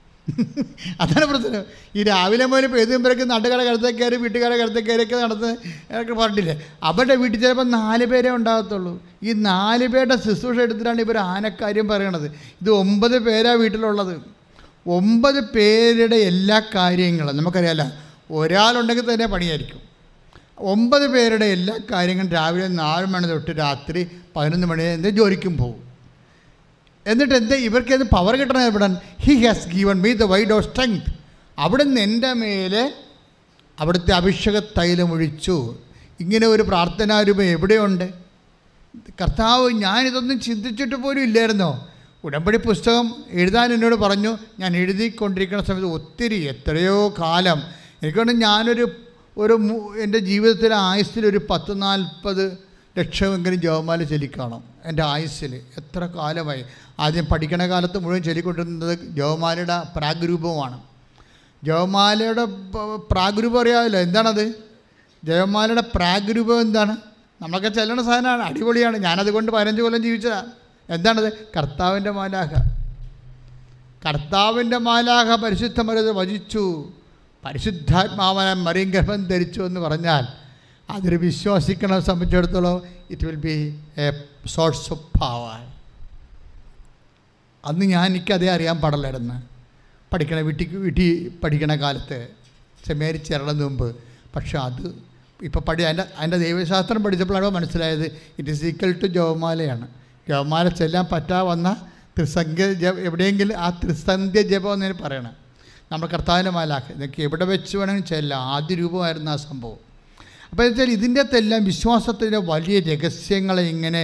അതാണ് പ്രശ്നം ഈ രാവിലെ മുതൽ പെയ്തും പെരക്ക് നാട്ടുകാരെ കരുത്തെ കയറി വീട്ടുകാരെ കരുത്തെ കയറിയൊക്കെ നടന്ന് ഒക്കെ പാർട്ടിയില്ലേ അവരുടെ വീട്ടിൽ ചിലപ്പോൾ നാല് പേരേ ഉണ്ടാകത്തുള്ളൂ ഈ നാല് പേരുടെ ശുശ്രൂഷ എടുത്തിട്ടാണ് ഇവർ ആനക്കാര്യം പറയണത് ഇത് ഒമ്പത് പേരാ വീട്ടിലുള്ളത് ഒമ്പത് പേരുടെ എല്ലാ കാര്യങ്ങളും നമുക്കറിയാലോ ഒരാളുണ്ടെങ്കിൽ തന്നെ പണിയായിരിക്കും ഒമ്പത് പേരുടെ എല്ലാ കാര്യങ്ങളും രാവിലെ നാല് മണി തൊട്ട് രാത്രി പതിനൊന്ന് മണി വരെ എന്ത് ജോലിക്കും പോകും എന്നിട്ട് എന്താ ഇവർക്ക് ഇത് പവർ കിട്ടണം എവിടെ he has given me the wide of strength അവിടുന്ന് എൻ്റെ മേലെ അവിടുത്തെ അഭിഷേക തൈലം ഒഴിച്ചു ഇങ്ങനെ ഒരു പ്രാർത്ഥനാരൂപം എവിടെയുണ്ട് കർത്താവ് ഞാനിതൊന്നും ചിന്തിച്ചിട്ട് പോലും ഇല്ലായിരുന്നോ ഉടമ്പടി പുസ്തകം എഴുതാൻ എന്നോട് പറഞ്ഞു ഞാൻ എഴുതിക്കൊണ്ടിരിക്കുന്ന സമയത്ത് ഒത്തിരി എത്രയോ കാലം എനിക്കൊണ്ട് ഞാനൊരു ഒരു മു- എൻ്റെ ജീവിതത്തിലെ ആയുസ്സിൽ ഒരു പത്ത് നാൽപ്പത് ലക്ഷമെങ്കിലും ജവമാല ചൊല്ലിക്കാണും എൻ്റെ ആയുസ്സിൽ എത്ര കാലമായി ആദ്യം പഠിക്കണ കാലത്ത് മുഴുവൻ ചൊല്ലിക്കൊണ്ടിരുന്നത് ജവമാലയുടെ പ്രാഗ്രൂപമാണ് ജവമാലയുടെ പ- പ്രാഗ്രൂപം അറിയാമല്ലോ എന്താണത് ജവമാലയുടെ പ്രാഗ്രൂപം എന്താണ് നമ്മളൊക്കെ ചെല്ലണ സാധനമാണ് അടിപൊളിയാണ് ഞാനതുകൊണ്ട് പതിനഞ്ച് കൊല്ലം ജീവിച്ചതാണ് എന്താണത് കർത്താവിൻ്റെ മാലാഹ കർത്താവിൻ്റെ മാലാഹ പരിശുദ്ധമരത് വചിച്ചു പരിശുദ്ധാത്മാവന മറിയും ഗർഭം ധരിച്ചു എന്ന് പറഞ്ഞാൽ അതൊരു വിശ്വസിക്കണ സംബന്ധിച്ചിടത്തോളം it will be a source of power അന്ന് ഞാൻ എനിക്കതേ അറിയാൻ പാടില്ലായിരുന്നു പഠിക്കണ വീട്ടിൽ വീട്ടിൽ പഠിക്കണ കാലത്ത് സെമേരി ചേരണം മുമ്പ് പക്ഷെ അത് ഇപ്പോൾ പഠി അതിൻ്റെ അതിൻ്റെ ദൈവശാസ്ത്രം പഠിച്ചപ്പോഴാണ് മനസ്സിലായത് ഇറ്റ് ഈസ് ഈക്വൽ ടു ജപമാലയാണ് ജപമാല ചെല്ലാൻ പറ്റാ വന്ന ത്രിസംഖ്യ ജപ എവിടെയെങ്കിലും ആ ത്രിസന്ധ്യ ജപം എന്നതിന് പറയണം നമ്മൾ കർത്താവിൻ്റെ മാലാഖ് ഇതൊക്കെ എവിടെ വെച്ച് വേണമെങ്കിൽ ചെല്ലാം ആദ്യ രൂപമായിരുന്നു ആ സംഭവം അപ്പോൾ വെച്ചാൽ ഇതിൻ്റെ അകത്തെല്ലാം വിശ്വാസത്തിൻ്റെ വലിയ രഹസ്യങ്ങളെ ഇങ്ങനെ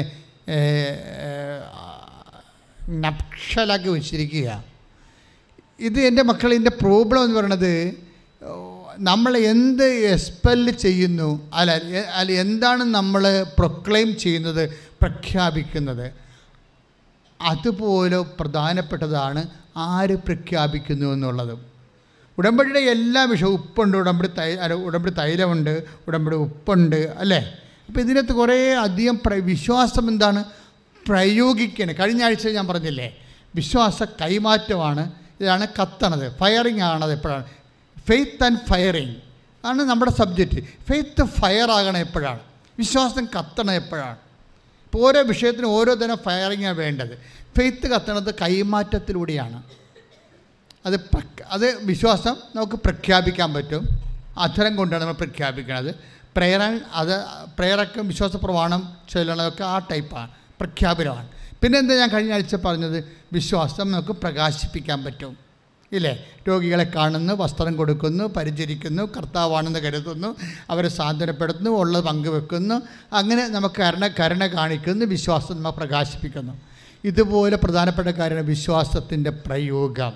നക്ഷലാക്കി വെച്ചിരിക്കുക ഇത് എൻ്റെ മക്കൾ ഇതിൻ്റെ പ്രോബ്ലം എന്ന് പറയണത് ഓ, നമ്മൾ എന്ത് എക്സ്പെല് ചെയ്യുന്നു അല്ല എ- അല്ല എന്താണ് നമ്മൾ പ്രൊക്ലെയിം ചെയ്യുന്നത് പ്രഖ്യാപിക്കുന്നത് അതുപോലെ പ്രധാനപ്പെട്ടതാണ് ആര് പ്രഖ്യാപിക്കുന്നു എന്നുള്ളത് ഉടമ്പടിയുടെ എല്ലാ വിഷയവും ഉപ്പുണ്ട് ഉടമ്പടി തൈ അല്ല ഉടമ്പടി തൈലമുണ്ട് ഉടമ്പടി ഉപ്പുണ്ട് അല്ലേ അപ്പോൾ ഇതിനകത്ത് കുറേ അധികം പ്ര വിശ്വാസം എന്താണ് പ്രയോഗിക്കണം കഴിഞ്ഞ ആഴ്ച ഞാൻ പറഞ്ഞില്ലേ വിശ്വാസ കൈമാറ്റമാണ് ഇതാണ് കത്തണത് ഫയറിംഗ് ആണത് എപ്പോഴാണ് ഫെയ്ത്ത് ആൻഡ് ഫയറിങ് ആണ് നമ്മുടെ സബ്ജക്റ്റ് ഫെയ്ത്ത് ഫയർ ആകണം എപ്പോഴാണ് വിശ്വാസം കത്തണം എപ്പോഴാണ് ഇപ്പോൾ ഓരോ വിഷയത്തിനും ഓരോ തരം ഫയറിങ്ങാണ് വേണ്ടത് ഫെയ്ത്ത് കത്തണത് കൈമാറ്റത്തിലൂടെയാണ് അത് പ്രഖ്യാ- അത് വിശ്വാസം നമുക്ക് പ്രഖ്യാപിക്കാൻ പറ്റും അധരം കൊണ്ടാണ് നമ്മൾ പ്രഖ്യാപിക്കുന്നത് പ്രേരണ അത് പ്രേരക്കം വിശ്വാസ പ്രമാണം ചൊല്ലണതൊക്കെ ആ ടൈപ്പാണ് പ്രഖ്യാപനമാണ് പിന്നെ എന്താ ഞാൻ കഴിഞ്ഞ ആഴ്ച പറഞ്ഞത് വിശ്വാസം നമുക്ക് പ്രകാശിപ്പിക്കാൻ പറ്റും ഇല്ലേ രോഗികളെ കാണുന്നു വസ്ത്രം കൊടുക്കുന്നു പരിചരിക്കുന്നു കർത്താവാണെന്ന് കരുതുന്നു അവരെ സാന്ത്വനപ്പെടുത്തുന്നു ഉള്ളത് പങ്കുവെക്കുന്നു അങ്ങനെ നമുക്ക് കരുണ കരുണ കാണിക്കുന്നു വിശ്വാസം നമ്മൾ പ്രകാശിപ്പിക്കുന്നു ഇതുപോലെ പ്രധാനപ്പെട്ട കാര്യമാണ് വിശ്വാസത്തിൻ്റെ പ്രയോഗം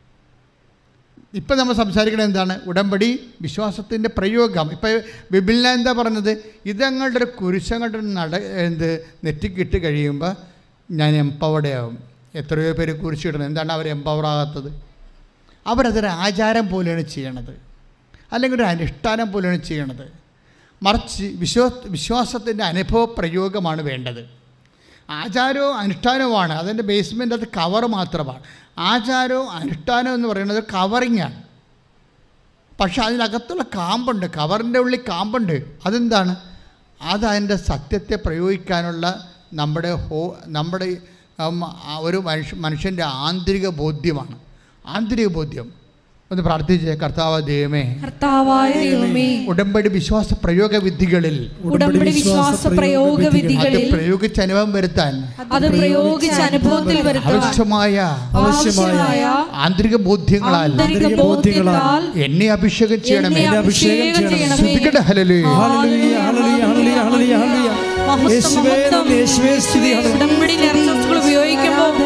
ഇപ്പം നമ്മൾ സംസാരിക്കുന്നത് എന്താണ് ഉടമ്പടി വിശ്വാസത്തിൻ്റെ പ്രയോഗം ഇപ്പം ബിബിളിന എന്താ പറഞ്ഞത് ഇതങ്ങളുടെ ഒരു കുരിശങ്ങളുടെ നട എന്ത് നെറ്റിക്കിട്ട് കഴിയുമ്പോൾ ഞാൻ എംപവർഡ് ആവും എത്രയോ പേര് കുരിശിടുന്നത് എന്താണ് അവർ എംപവർ ആകാത്തത് അവരതൊരു ആചാരം പോലെയാണ് ചെയ്യണത് അല്ലെങ്കിൽ ഒരു അനുഷ്ഠാനം പോലെയാണ് ചെയ്യണത് മറിച്ച് വിശ്വാ വിശ്വാസത്തിൻ്റെ അനുഭവ പ്രയോഗമാണ് വേണ്ടത് ആചാരവും അനുഷ്ഠാനവുമാണ് അതിൻ്റെ ബേസ്മെൻ്റ് അത് കവർ മാത്രമാണ് ആചാരവും അനുഷ്ഠാനവും എന്ന് പറയുന്നത് കവറിങ്ങാണ് പക്ഷെ അതിനകത്തുള്ള കാമ്പുണ്ട് കവറിൻ്റെ ഉള്ളിൽ കാമ്പുണ്ട് അതെന്താണ് അത് അതിൻ്റെ സത്യത്തെ പ്രയോഗിക്കാനുള്ള നമ്മുടെ ഹോ നമ്മുടെ ഉം, ആ ഒരു മനുഷ്യ മനുഷ്യൻ്റെ ആന്തരിക ബോധ്യമാണ് ആന്തരിക ബോധ്യം ഒന്ന് പ്രാർത്ഥിച്ചേ കർത്താവ് ദൈവമേ കർത്താവായ ദൈവമേ ഉടമ്പടി വിശ്വാസ പ്രയോഗ വിധികളിൽ ഉടമ്പടി വിശ്വാസ പ്രയോഗ അത് വിധികളിൽ പ്രയോഗിച്ച് അനുഭവം വരുത്താൻ അത് പ്രയോഗിച്ച് അനുഭവത്തിൽ വരുത്തുവാൻ ആവശ്യമായ ആവശ്യമായ ആന്തരിക ബോധ്യങ്ങളാൽ ആന്തരിക ബോധ്യത്താൽ എന്നെ അഭിഷേകം ചെയ്യണമേ എന്നെ അഭിഷേകം ചെയ്യണമേ ശ്രദ്ധിക്കട്ടെ ഹല്ലേലൂയ. ഹല്ലേലൂയ, ഹല്ലേലൂയ, ഹല്ലേലൂയ, ഹല്ലേലൂയ, ഹല്ലേലൂയ. യേശുവേ നന്ദി, യേശുവേ സ്തുതി, ഹല്ലേലൂയ. ഉടമ്പടി നേർച്ചകൾ ഉപയോഗിക്കുമ്പോൾ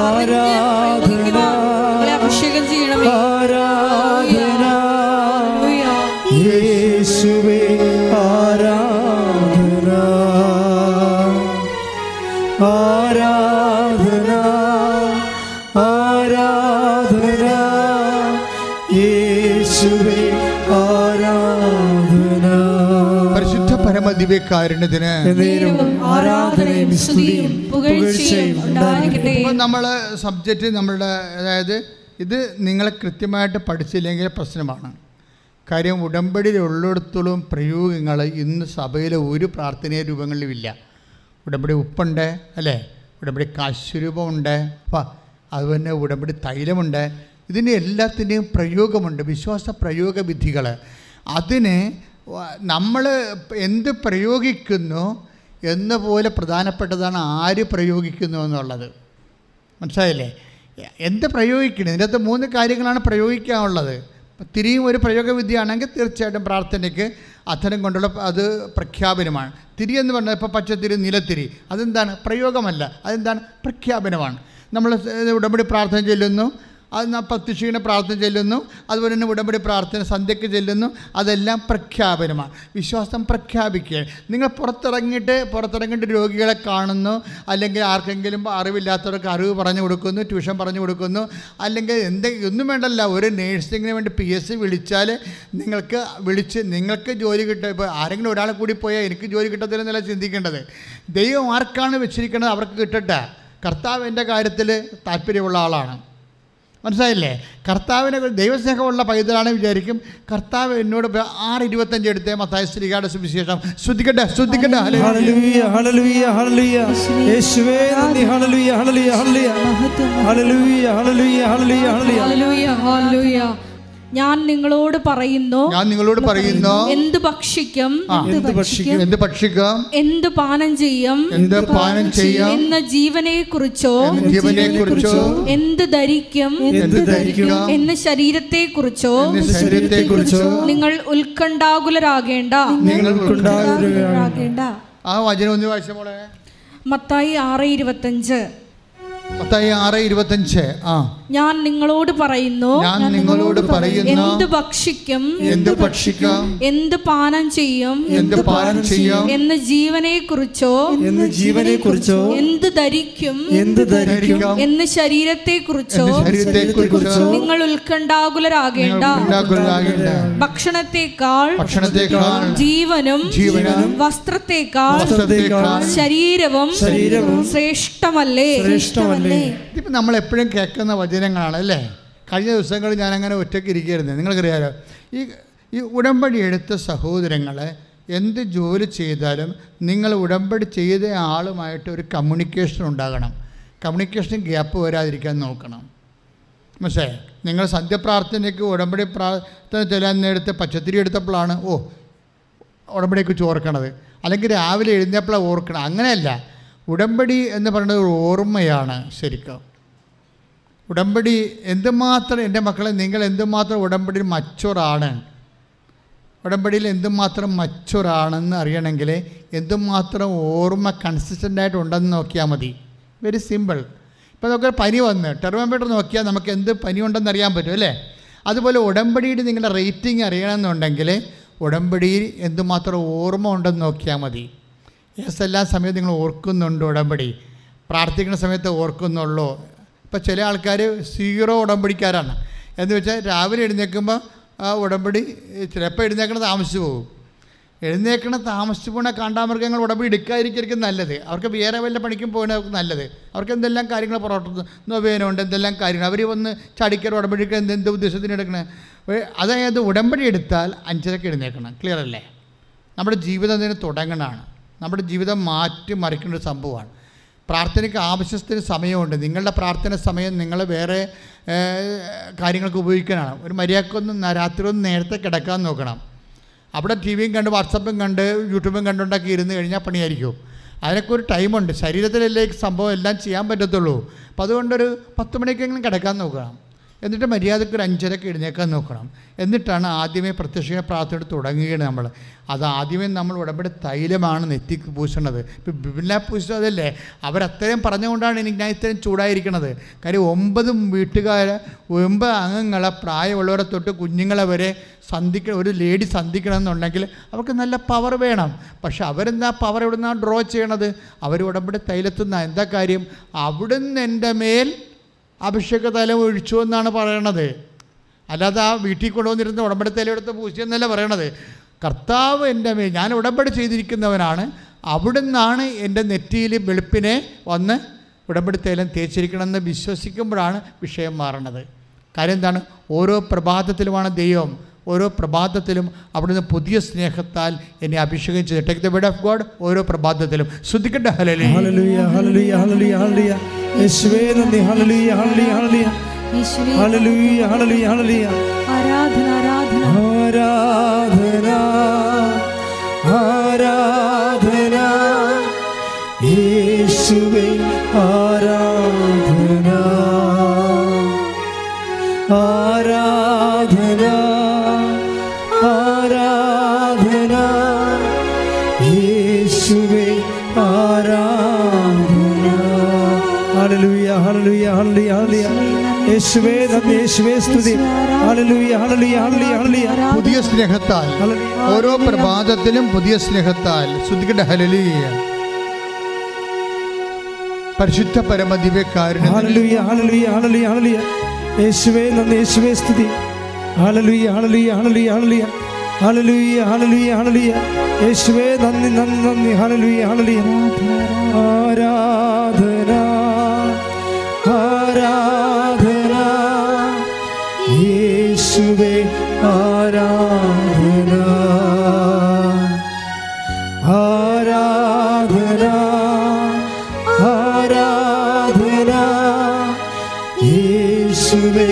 ആരാധന നിങ്ങളെ അഭിഷേകം ചെയ്യണമേ ആരാധന ഹല്ലേലൂയ. യേശുവേ ആരാധന ആരാധന ആരാധന യേശുവേ ആരാധന പരിശുദ്ധ പരമദിവ്യകാരുണ്യത്തിന് എന്നേരവും ആരാധനയും സ്തുതിയും പുകഴ്ചയും ഉണ്ടായിരിക്കട്ടെ ഇപ്പം നമ്മൾ സബ്ജക്റ്റ് നമ്മളുടെ അതായത് ഇത് നിങ്ങളെ കൃത്യമായിട്ട് പഠിച്ചില്ലെങ്കിൽ പ്രശ്നമാണ് കാര്യം ഉടമ്പടിയിൽ ഉള്ളിടത്തോളം പ്രയോഗങ്ങൾ ഇന്ന് സഭയിലെ ഒരു പ്രാർത്ഥനീയ രൂപങ്ങളിലും ഇല്ല ഉടമ്പടി ഉപ്പുണ്ട് അല്ലേ ഉടമ്പടി കാശുരൂപമുണ്ട് അപ്പം അതുപോലെ ഉടമ്പടി തൈലമുണ്ട് ഇതിന് എല്ലാത്തിൻ്റെയും പ്രയോഗമുണ്ട് വിശ്വാസ പ്രയോഗ വിധികൾ അതിന് നമ്മൾ എന്ത് പ്രയോഗിക്കുന്നു എന്ന പോലെ പ്രധാനപ്പെട്ടതാണ് ആര് പ്രയോഗിക്കുന്നു എന്നുള്ളത് മനസ്സിലായില്ലേ എന്ത് പ്രയോഗിക്കണം ഇതിൻ്റെ അകത്ത് മൂന്ന് കാര്യങ്ങളാണ് പ്രയോഗിക്കാനുള്ളത് തിരിയും ഒരു പ്രയോഗവിദ്യയാണെങ്കിൽ തീർച്ചയായിട്ടും പ്രാർത്ഥനയ്ക്ക് അധരം കൊണ്ടുള്ള അത് പ്രഖ്യാപനമാണ് തിരി എന്ന് പറഞ്ഞാൽ ഇപ്പോൾ പച്ചത്തിരി നിലത്തിരി അതെന്താണ് പ്രയോഗമല്ല അതെന്താണ് പ്രഖ്യാപനമാണ് നമ്മൾ ഉടമ്പടി പ്രാർത്ഥന ചെല്ലുന്നു അത് ന- പ്രത്യക്ഷീണ പ്രാർത്ഥന ചെല്ലുന്നു അതുപോലെ തന്നെ ഉടമ്പടി പ്രാർത്ഥന സന്ധ്യയ്ക്ക് ചെല്ലുന്നു അതെല്ലാം പ്രഖ്യാപനമാണ് വിശ്വാസം പ്രഖ്യാപിക്കുകയാണ് നിങ്ങൾ പുറത്തിറങ്ങിയിട്ട് പുറത്തിറങ്ങിയിട്ട് രോഗികളെ കാണുന്നു അല്ലെങ്കിൽ ആർക്കെങ്കിലും അറിവില്ലാത്തവർക്ക് അറിവ് പറഞ്ഞു കൊടുക്കുന്നു ട്യൂഷൻ പറഞ്ഞു കൊടുക്കുന്നു അല്ലെങ്കിൽ എന്തെങ്കിലും ഒന്നും വേണ്ടല്ല ഒരു നേഴ്സിങ്ങിന് വേണ്ടി പി എസ് സി വിളിച്ചാൽ നിങ്ങൾക്ക് വിളിച്ച് നിങ്ങൾക്ക് ജോലി കിട്ടുക ഇപ്പോൾ ആരെങ്കിലും ഒരാളെ കൂടി പോയാൽ എനിക്ക് ജോലി കിട്ടത്തില്ലെന്നല്ല ചിന്തിക്കേണ്ടത് ദൈവം ആർക്കാണ് വെച്ചിരിക്കുന്നത് അവർക്ക് കിട്ടട്ടെ കർത്താവ് എൻ്റെ കാര്യത്തിൽ താല്പര്യമുള്ള ആളാണ് മനസ്സിലായില്ലേ കർത്താവിനെ ദൈവസ്നേഹമുള്ള പൈതലാണ് വിചാരിക്കും കർത്താവ് എന്നോട് പ- ആറ് ഇരുപത്തഞ്ച് എടുത്തേ മത്തായ ശ്രീകാട് സുവിശേഷം ശ്രദ്ധിക്കട്ടെ ശ്രദ്ധിക്കട്ടെ ഹല്ലേലൂയ. ഹല്ലേലൂയ ഹല്ലേലൂയ ഹല്ലേലൂയ യേശുവേ നന്ദി ഹല്ലേലൂയ ഹല്ലേലൂയ ഹല്ലേലൂയ ഹല്ലേലൂയ ഹല്ലേലൂയ ഹല്ലേലൂയ ഹല്ലേലൂയ ഹല്ലേലൂയ, ഹല്ലേലൂയ. ഞാൻ നിങ്ങളോട് പറയുന്നു ഞാൻ നിങ്ങളോട് പറയുന്നു എന്ത് ഭക്ഷിക്കും ആ, എന്ത് ഭക്ഷിക്കും എന്ത് ഭക്ഷിക്കാം എന്ത് പാനം ചെയ്യും എന്ത് പാനം ചെയ്യാം എന്ന ജീവനെ കുറിച്ചോ ജീവനെ കുറിച്ചോ എന്ത് ധരിക്കും എന്ത് ധരിക്കാം എന്ന ശരീരത്തെ കുറിച്ചോ ശരീരത്തെ കുറിച്ചോ നിങ്ങൾ ഉത്കണ്ഠാകുലരാകേണ്ട നിങ്ങൾക്കുണ്ടാകുക ആ വചനം ഒന്ന് വായിച്ച മോളെ മത്തായി ആറ് ഇരുപത്തഞ്ച് മത്തായി ആറ് ഇരുപത്തഞ്ച് ആ ഞാൻ നിങ്ങളോട് പറയുന്നു ഞാൻ നിങ്ങളോട് പറയുന്നു എന്ത് ഭക്ഷിക്കും എന്ത് ഭക്ഷിക്കാം എന്ത് പാനം ചെയ്യും എന്ത് പാനം ചെയ്യാം എന്ന് ജീവനെ കുറിച്ചോ എന്ന് ജീവനെ കുറിച്ചോ എന്ത് ധരിക്കും എന്ത് ധരിക്കും ധരിക്കാം എന്ന് ശരീരത്തെ കുറിച്ചോ എന്റെ ശരീരത്തെ കുറിച്ചോ നിങ്ങൾ ഉത്കണ്ഠാകുലരാകേണ്ട ഉണ്ടാകുലാകേണ്ട ഭക്ഷണത്തെക്കാൾ ഭക്ഷണത്തെക്കാൾ ജീവനും ജീവനും വസ്ത്രത്തെക്കാൾ വസ്ത്രത്തെക്കാൾ ശരീരവും ശരീരവും ശ്രേഷ്ഠമല്ലേ ശ്രേഷ്ഠമല്ലേ ഇതിപ്പോൾ നമ്മൾ എപ്പോഴും കേൾക്കുന്ന വചനങ്ങളാണ് അല്ലേ കഴിഞ്ഞ ദിവസങ്ങളിൽ ഞാനങ്ങനെ ഒറ്റയ്ക്ക് ഇരിക്കുകയായിരുന്നു നിങ്ങൾക്കറിയാലോ ഈ ഈ ഉടമ്പടി എടുത്ത സഹോദരങ്ങളെ എന്ത് ജോലി ചെയ്താലും നിങ്ങൾ ഉടമ്പടി ചെയ്ത ആളുമായിട്ട് ഒരു കമ്മ്യൂണിക്കേഷൻ ഉണ്ടാകണം കമ്മ്യൂണിക്കേഷൻ ഗ്യാപ്പ് വരാതിരിക്കാൻ നോക്കണം മനസ്സിലായോ നിങ്ങൾ സന്ധ്യപ്രാർത്ഥനയ്ക്ക് ഉടമ്പടി പ്രാർത്ഥന ചെല്ലാൻ നേരത്തെ പച്ചത്തിരി എടുത്തപ്പോഴാണ് ഓ ഉടമ്പടിക്ക് ഓർക്കണത് അല്ലെങ്കിൽ രാവിലെ എഴുന്നേപ്പോഴാണ് ഓർക്കണം അങ്ങനെയല്ല ഉടമ്പടി എന്ന് പറയുന്നത് ഒരു ഓർമ്മയാണ് ശരിക്കും ഉടമ്പടി എന്തുമാത്രം എൻ്റെ മക്കളെ നിങ്ങൾ എന്തുമാത്രം ഉടമ്പടിയിൽ മച്ചുറാണ് ഉടമ്പടിയിൽ എന്തുമാത്രം മച്ചുറാണെന്ന് അറിയണമെങ്കിൽ എന്തുമാത്രം ഓർമ്മ കൺസിസ്റ്റൻ്റ് ആയിട്ട് ഉണ്ടെന്ന് നോക്കിയാൽ മതി വെരി സിമ്പിൾ ഇപ്പോൾ നമുക്ക് പനി വന്ന് ടെർമോമീറ്റർ നോക്കിയാൽ നമുക്ക് എന്ത് പനി ഉണ്ടെന്ന് അറിയാൻ പറ്റും അല്ലേ അതുപോലെ ഉടമ്പടിയുടെ നിങ്ങളുടെ റേറ്റിംഗ് അറിയണമെന്നുണ്ടെങ്കിൽ ഉടമ്പടിയിൽ എന്തുമാത്രം ഓർമ്മ ഉണ്ടെന്ന് നോക്കിയാൽ മതി യെസ് എല്ലാ സമയത്തും നിങ്ങൾ ഓർക്കുന്നുണ്ട് ഉടമ്പടി പ്രാർത്ഥിക്കുന്ന സമയത്ത് ഓർക്കുന്നുള്ളൂ ഇപ്പോൾ ചില ആൾക്കാർ സീറോ ഉടമ്പടിക്കാരാണ് എന്ന് വെച്ചാൽ രാവിലെ എഴുന്നേൽക്കുമ്പോൾ ആ ഉടമ്പടി ചിലപ്പോൾ എഴുന്നേക്കണ താമസിച്ചു പോകും എഴുന്നേക്കണ താമസിച്ചു പോണ കാണ്ടാമൃഗങ്ങൾ ഉടമ്പടി എടുക്കാതിരിക്കും നല്ലത് അവർക്ക് വേറെ വല്ല പണിക്കും പോകുന്ന അവർക്ക് നല്ലത് അവർക്ക് എന്തെല്ലാം കാര്യങ്ങൾ പുറത്തു നൊവേനുണ്ട് എന്തെല്ലാം കാര്യങ്ങൾ അവർ വന്ന് ചടിക്കൽ ഉടമ്പടിക്ക് എന്ത് എന്ത് ഉദ്ദേശത്തിന് എടുക്കണേ ഏ, അതായത് ഉടമ്പടി എടുത്താൽ അഞ്ചരക്ക് എഴുന്നേക്കണം ക്ലിയർ അല്ലേ നമ്മുടെ ജീവിതം അതിന് തുടങ്ങണമാണ് നമ്മുടെ ജീവിതം മാറ്റി മറിക്കേണ്ട ഒരു സംഭവമാണ് പ്രാർത്ഥനയ്ക്ക് ആവശ്യത്തിന് സമയമുണ്ട് നിങ്ങളുടെ പ്രാർത്ഥന സമയം നിങ്ങൾ വേറെ ഏ, കാര്യങ്ങൾക്ക് ഉപയോഗിക്കാനാണ് ഒരു മര്യാദക്കൊന്നും ന- രാത്രി ഒന്ന് നേരത്തെ കിടക്കാൻ നോക്കണം അവിടെ ടി വിയും കണ്ട് വാട്സപ്പും കണ്ട് യൂട്യൂബും കണ്ടുണ്ടാക്കി ഇരുന്ന് കഴിഞ്ഞാൽ പണിയായിരിക്കും അതിനൊക്കെ ഒരു ടൈമുണ്ട് ശരീരത്തിലല്ലേ ഈ സംഭവം എല്ലാം ചെയ്യാൻ പറ്റത്തുള്ളൂ അപ്പോൾ അതുകൊണ്ടൊരു പത്ത് മണിക്കെങ്കിലും കിടക്കാൻ നോക്കണം എന്നിട്ട് മര്യാദയ്ക്ക് ഒരു അഞ്ചരക്ക് എഴുന്നേക്കാൻ നോക്കണം എന്നിട്ടാണ് ആദ്യമേ പ്രത്യക്ഷ പ്രാർത്ഥന തുടങ്ങുകയാണ് നമ്മൾ അത് ആദ്യമേ നമ്മൾ ഉടമ്പടി തൈലമാണ് നെറ്റിക്ക് പൂശണത് ഇപ്പം ബിബില പൂശിച്ചത് അതല്ലേ അവരത്രയും പറഞ്ഞുകൊണ്ടാണ് എനിക്ക് ഞാൻ ഇത്രയും ചൂടായിരിക്കണത് കാര്യം ഒമ്പതും വീട്ടുകാരെ ഒമ്പത് അംഗങ്ങളെ പ്രായമുള്ളവരെ തൊട്ട് കുഞ്ഞുങ്ങളെ വരെ സന്ധിക്കണം ഒരു ലേഡി സന്ധിക്കണം എന്നുണ്ടെങ്കിൽ അവർക്ക് നല്ല പവർ വേണം പക്ഷെ അവരെന്താ പവർ എവിടെ നിന്നാണ് ഡ്രോ ചെയ്യണത് അവർ ഉടമ്പടി തൈലത്തുനിന്ന എന്താ കാര്യം അവിടുന്ന് എൻ്റെ മേൽ അഭിഷേക തൈലം ഒഴിച്ചു എന്നാണ് പറയണത് അല്ലാതെ ആ വീട്ടിൽ കൊണ്ടുവന്നിരുന്ന ഉടമ്പടി തൈലം എടുത്ത് പൂശിയെന്നല്ല പറയണത് കർത്താവ് എൻ്റെ മേൽ ഞാൻ ഉടമ്പടി ചെയ്തിരിക്കുന്നവനാണ് അവിടുന്നാണ് എൻ്റെ നെറ്റിയിൽ വെളുപ്പിനെ വന്ന് ഉടമ്പടി തൈലം തേച്ചിരിക്കണമെന്ന് വിശ്വസിക്കുമ്പോഴാണ് വിഷയം മാറണത് കാര്യം എന്താണ് ഓരോ പ്രഭാതത്തിലുമാണ് ദൈവം ഓരോ പ്രഭാതത്തിലും അവിടുന്ന് പുതിയ സ്നേഹത്താൽ എന്നെ അഭിഷേകം ചെയ്ത് take the word of God ഓരോ പ്രഭാതത്തിലും ശ്രദ്ധിക്കട്ടെ ഹലലി ഹല്ലേലൂയ ഹല്ലേലൂയ ഹല്ലേലൂയ ഹല്ലേലൂയ യേശുവേ നന്ദി ഹല്ലേലൂയ ഹല്ലേലൂയ ഹല്ലേലൂയ യേശുവേ ഹല്ലേലൂയ ഹല്ലേലൂയ ഹല്ലേലൂയ ആരാധന ആരാധന ആരാധന ആരാധന യേശുവേ ആരാധന ആരാധന ആരാധന യേശുവേ ആരാധന ഹല്ലേലൂയ ഹല്ലേലൂയ ഹല്ലേലൂയ ഹല്ലേലൂയ യേശുവേ നന്ദി യേശുവേ സ്തുതി ഹല്ലേലൂയ ഹല്ലേലൂയ ഹല്ലേലൂയ ഹല്ലേലൂയ പുതിയ സ്നേഹത്താൽ ഓരോ പ്രഭാതത്തിലും പുതിയ സ്നേഹത്താൽ ശ്രദ്ധിക്കട്ടെ ഹലലിയ പരിശുദ്ധ പരമദിവ്യക്കാരന് ഹല്ലേലൂയ ഹല്ലേലൂയ ഹല്ലേലൂയ ഹല്ലേലൂയ യേശുവേ നന്ദി യേശുവേ സ്തുതി ഹല്ലേലൂയ ഹല്ലേലൂയ ഹല്ലേലൂയ ഹല്ലേലൂയ ഹല്ലേലൂയ ഹല്ലേലൂയ ഹല്ലേലൂയ യേശുവേ നന്ദി നന്ദി നന്ദി ഹല്ലേലൂയ ഹല്ലേലൂയ ആരാധന ആരാധന യേശുവേ ആരാധന ആരാധന ആരാധന യേശുവേ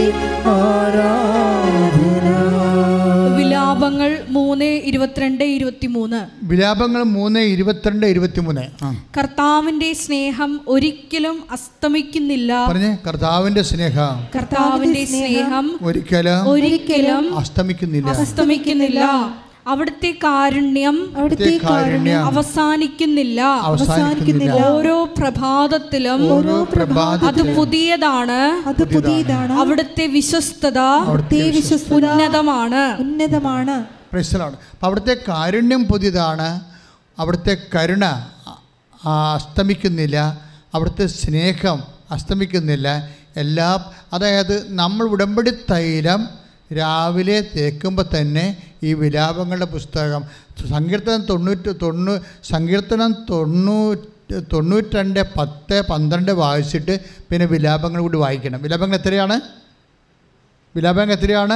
ആരാധന വിലാപങ്ങൾ മൂന്ന് ഇരുപത്തിരണ്ട് ഇരുപത്തിമൂന്ന് വിലാപങ്ങൾ മൂന്ന് ഇരുപത്തിരണ്ട് ഇരുപത്തിമൂന്ന് ആ കർത്താവിന്റെ സ്നേഹം ഒരിക്കലും അസ്തമിക്കുന്നില്ല പറഞ്ഞേ കർത്താവിന്റെ സ്നേഹം കർത്താവിന്റെ സ്നേഹം ഒരിക്കലും ഒരിക്കലും അസ്തമിക്കുന്നില്ല അസ്തമിക്കുന്നില്ല അവിടുത്തെ കാരുണ്യം അവിടുത്തെ കാരുണ്യം അവസാനിക്കുന്നില്ല അവസാനിക്കുന്നില്ല ഓരോ പ്രഭാതത്തിലും ഓരോ അത് പ്രഭാതത്തിലും പുതിയതാണ് അത് പുതിയതാണ് അവിടുത്തെ വിശ്വസ്തത അവിടുത്തെ വിശ്വസ്തത ഉന്നതമാണ് ഉന്നതമാണ് പ്രശ്നമാണ് അപ്പം അവിടുത്തെ കാരുണ്യം പുതിയതാണ് അവിടുത്തെ കരുണ ആ, അസ്തമിക്കുന്നില്ല അവിടുത്തെ സ്നേഹം അസ്തമിക്കുന്നില്ല എല്ലാ അതായത് നമ്മൾ ഉടമ്പടി തൈലം രാവിലെ തേക്കുമ്പോൾ തന്നെ ഈ വിലാപങ്ങളുടെ പുസ്തകം സങ്കീർത്തനം തൊണ്ണൂറ്റ് തൊണ്ണൂ സങ്കീർത്തനം തൊണ്ണൂറ്റ് തൊണ്ണൂറ്റിരണ്ട് പത്ത് പന്ത്രണ്ട് വായിച്ചിട്ട് പിന്നെ വിലാപങ്ങൾ കൂടി വായിക്കണം വിലാപങ്ങൾ എത്രയാണ് വിലാപം എത്രയാണ്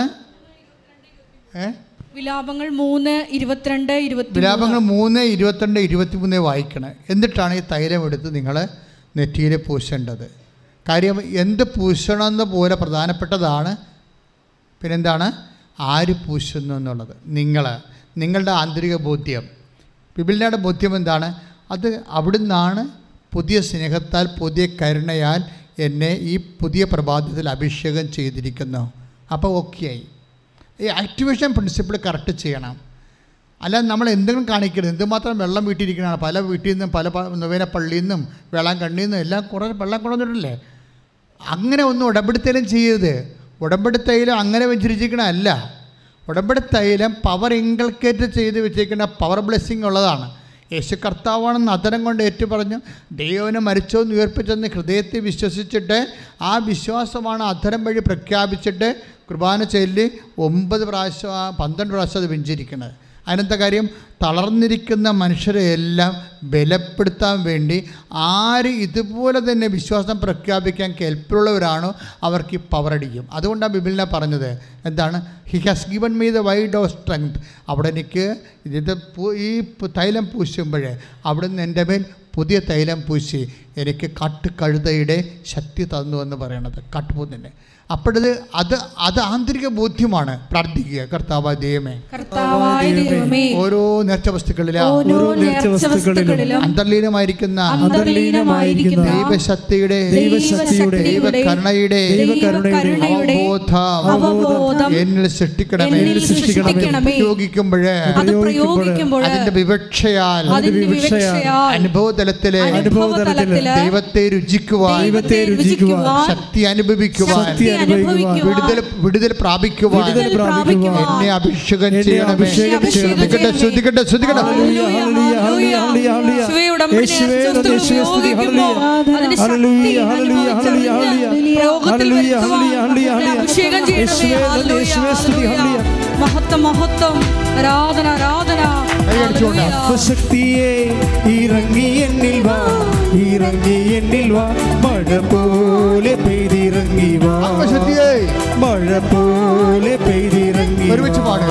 ഏ വിലാപങ്ങൾ മൂന്ന് ഇരുപത്തിരണ്ട് ഇരുപത്തി വിലാപങ്ങൾ മൂന്ന് ഇരുപത്തിരണ്ട് ഇരുപത്തിമൂന്ന് വായിക്കണം എന്നിട്ടാണ് ഈ തൈലം എടുത്ത് നിങ്ങൾ നെറ്റിയിൽ പൂശേണ്ടത് കാര്യം എന്ത് പൂശണമെന്ന് പോലെ പ്രധാനപ്പെട്ടതാണ് പിന്നെന്താണ് ആര് പൂശുന്നു എന്നുള്ളത് നിങ്ങൾ നിങ്ങളുടെ ആന്തരിക ബോധ്യം ബിബിളിനയുടെ ബോധ്യം എന്താണ് അത് അവിടുന്നാണ് പുതിയ സ്നേഹത്താൽ പുതിയ കരുണയാൽ എന്നെ ഈ പുതിയ പ്രഭാതത്തിൽ അഭിഷേകം ചെയ്തിരിക്കുന്നു അപ്പോൾ ഓക്കെയായി ഈ ആക്ടിവേഷൻ പ്രിൻസിപ്പിൾ കറക്റ്റ് ചെയ്യണം അല്ലാതെ നമ്മൾ എന്തെങ്കിലും കാണിക്കരുത് എന്തുമാത്രം വെള്ളം വീട്ടിരിക്കണതാണ് പല വീട്ടിൽ നിന്നും പല പ- നൊവേന പള്ളിയിൽ നിന്നും വേളാങ്കണ്ണിയിൽ നിന്നും എല്ലാം കുറേ വെള്ളം കൊണ്ടുവന്നിട്ടില്ലേ അങ്ങനെ ഒന്നും ഉടമ്പടിത്തൈലം ചെയ്യരുത് ഉടമ്പടിത്തൈലം അങ്ങനെ വെച്ചിരിക്കണമല്ല ഉടമ്പടിത്തൈലം പവർ ഇൻകൾക്കേറ്റ് ചെയ്ത് വെച്ചിരിക്കുന്ന പവർ ബ്ലെസ്സിങ് ഉള്ളതാണ് യേശു കർത്താവാണെന്ന് അതരം കൊണ്ട് ഏറ്റു പറഞ്ഞു ദൈവനെ മരിച്ചോന്ന് ഉയർപ്പിച്ചെന്ന് ഹൃദയത്തെ വിശ്വസിച്ചിട്ട് ആ വിശ്വാസമാണ് അധരം വഴി പ്രഖ്യാപിച്ചിട്ട് കുർബാന ചൊല്ലി ഒമ്പത് പ്രാവശ്യം ആ പന്ത്രണ്ട് പ്രാവശ്യം അത് വെഞ്ചിരിക്കുന്നത് അതിനെന്താ കാര്യം തളർന്നിരിക്കുന്ന മനുഷ്യരെ എല്ലാം ബലപ്പെടുത്താൻ വേണ്ടി ആര് ഇതുപോലെ തന്നെ വിശ്വാസം പ്രഖ്യാപിക്കാൻ കെൽപ്പുള്ളവരാണോ അവർക്ക് ഈ പവർ അടിക്കും അതുകൊണ്ടാണ് ബിബിലിനെ പറഞ്ഞത് എന്താണ് he has given me the wide of strength അവിടെ എനിക്ക് ഇത് പൂ- ഈ പു- തൈലം പൂശുമ്പോഴേ അവിടുന്ന് എൻ്റെ മേൽ പുതിയ തൈലം പൂശി എനിക്ക് കാട്ടുകഴുതയുടെ ശക്തി തന്നു എന്ന് പറയണത് കാട്ടുപോത്തിൻ്റെ അപ്പോഴത് അത് അത് ആന്തരിക ബോധ്യമാണ് പ്രാർത്ഥിക്കുക കർത്താവ് ദൈവമേ കർത്താവായ ദൈവമേ ഓരോ നേർച്ച വസ്തുക്കളിലും ഓരോ നേർച്ച നേർച്ച വസ്തുക്കളിലും അന്തർലീനമായിരിക്കുന്ന അന്തർലീനമായിരിക്കുന്ന ദൈവശക്തിയുടെ ദൈവശക്തിയുടെ, ദൈവകരുണയുടെ ദൈവകരുണയുടെ അവബോധം അവബോധം എന്നിൽ സൃഷ്ടിക്കണമേ എന്നിൽ സൃഷ്ടിക്കണമേ. ഉപയോഗിക്കുമ്പോഴേ അത് പ്രയോഗിക്കുമ്പോൾ അതിന്റെ വിവക്ഷയാൽ അതിന്റെ വിവക്ഷയാൽ അനുഭവതലത്തിലെ അനുഭവതലത്തില് ദൈവത്തെ രുചിക്കുവാൻ ദൈവത്തെ രുചിക്കുവാൻ ശക്തി അനുഭവിക്കുവാൻ ശക്തി അനുഭവിക്കുവാൻ വിടുതൽ വിടുതൽ പ്രാപിക്കുവാൻ വിടുതൽ പ്രാപിക്കുവാൻ എന്നെ അഭിഷേകം എന്നെ ചെയ്യണമേ അഭിഷേകം ചെയ്യണമേ. ശ്രദ്ധിക്കട്ടെ ശ്രദ്ധിക്കട്ടെ ശ്രദ്ധിക്കട്ടെ ഹല്ലേലൂയ, ഹല്ലേലൂയ, ഹല്ലേലൂയ, ഹല്ലേലൂയ. യേശുവേ, ഉടമ്പടി യേശുവേ, നേർച്ച യേശുവേ, സ്തുതി, ഉപയോഗിക്കുമ്പോൾ ഹല്ലേലൂയ. അതിന്റെ ഹല്ലേലൂയ, ശക്തി ഹല്ലേലൂയ, ഹല്ലേലൂയ, അനുഭവിച്ചറിഞ്ഞ് പ്രയോഗത്തിൽ ഹല്ലേലൂയ, വരുത്തുവാൻ ഹല്ലേലൂയ, ഹല്ലേലൂയ, ഹല്ലേലൂയ. അഭിഷേകം ചെയ്യണമേ യേശുവേ, ഹല്ലേലൂയ, യേശുവേ, സ്തുതി, ഹല്ലേലൂയ. ഹല്ലേലൂയ. മഹത്വം മഹത്വം ആരാധന ആരാധന കൈയടിച്ചുകൊണ്ട്. ഹല്ലേലൂയ. ആത്മശക്തിയെ ഇറങ്ങി എന്നിൽ വാ ഇറങ്ങി എന്നിൽ വാ മഴ പോലെ പെയ്തിറങ്ങി വാ ആത്മശക്തിയെ മഴ പോലെ പെയ്തിറങ്ങി വാ. ഒരുമിച്ച് പാടുക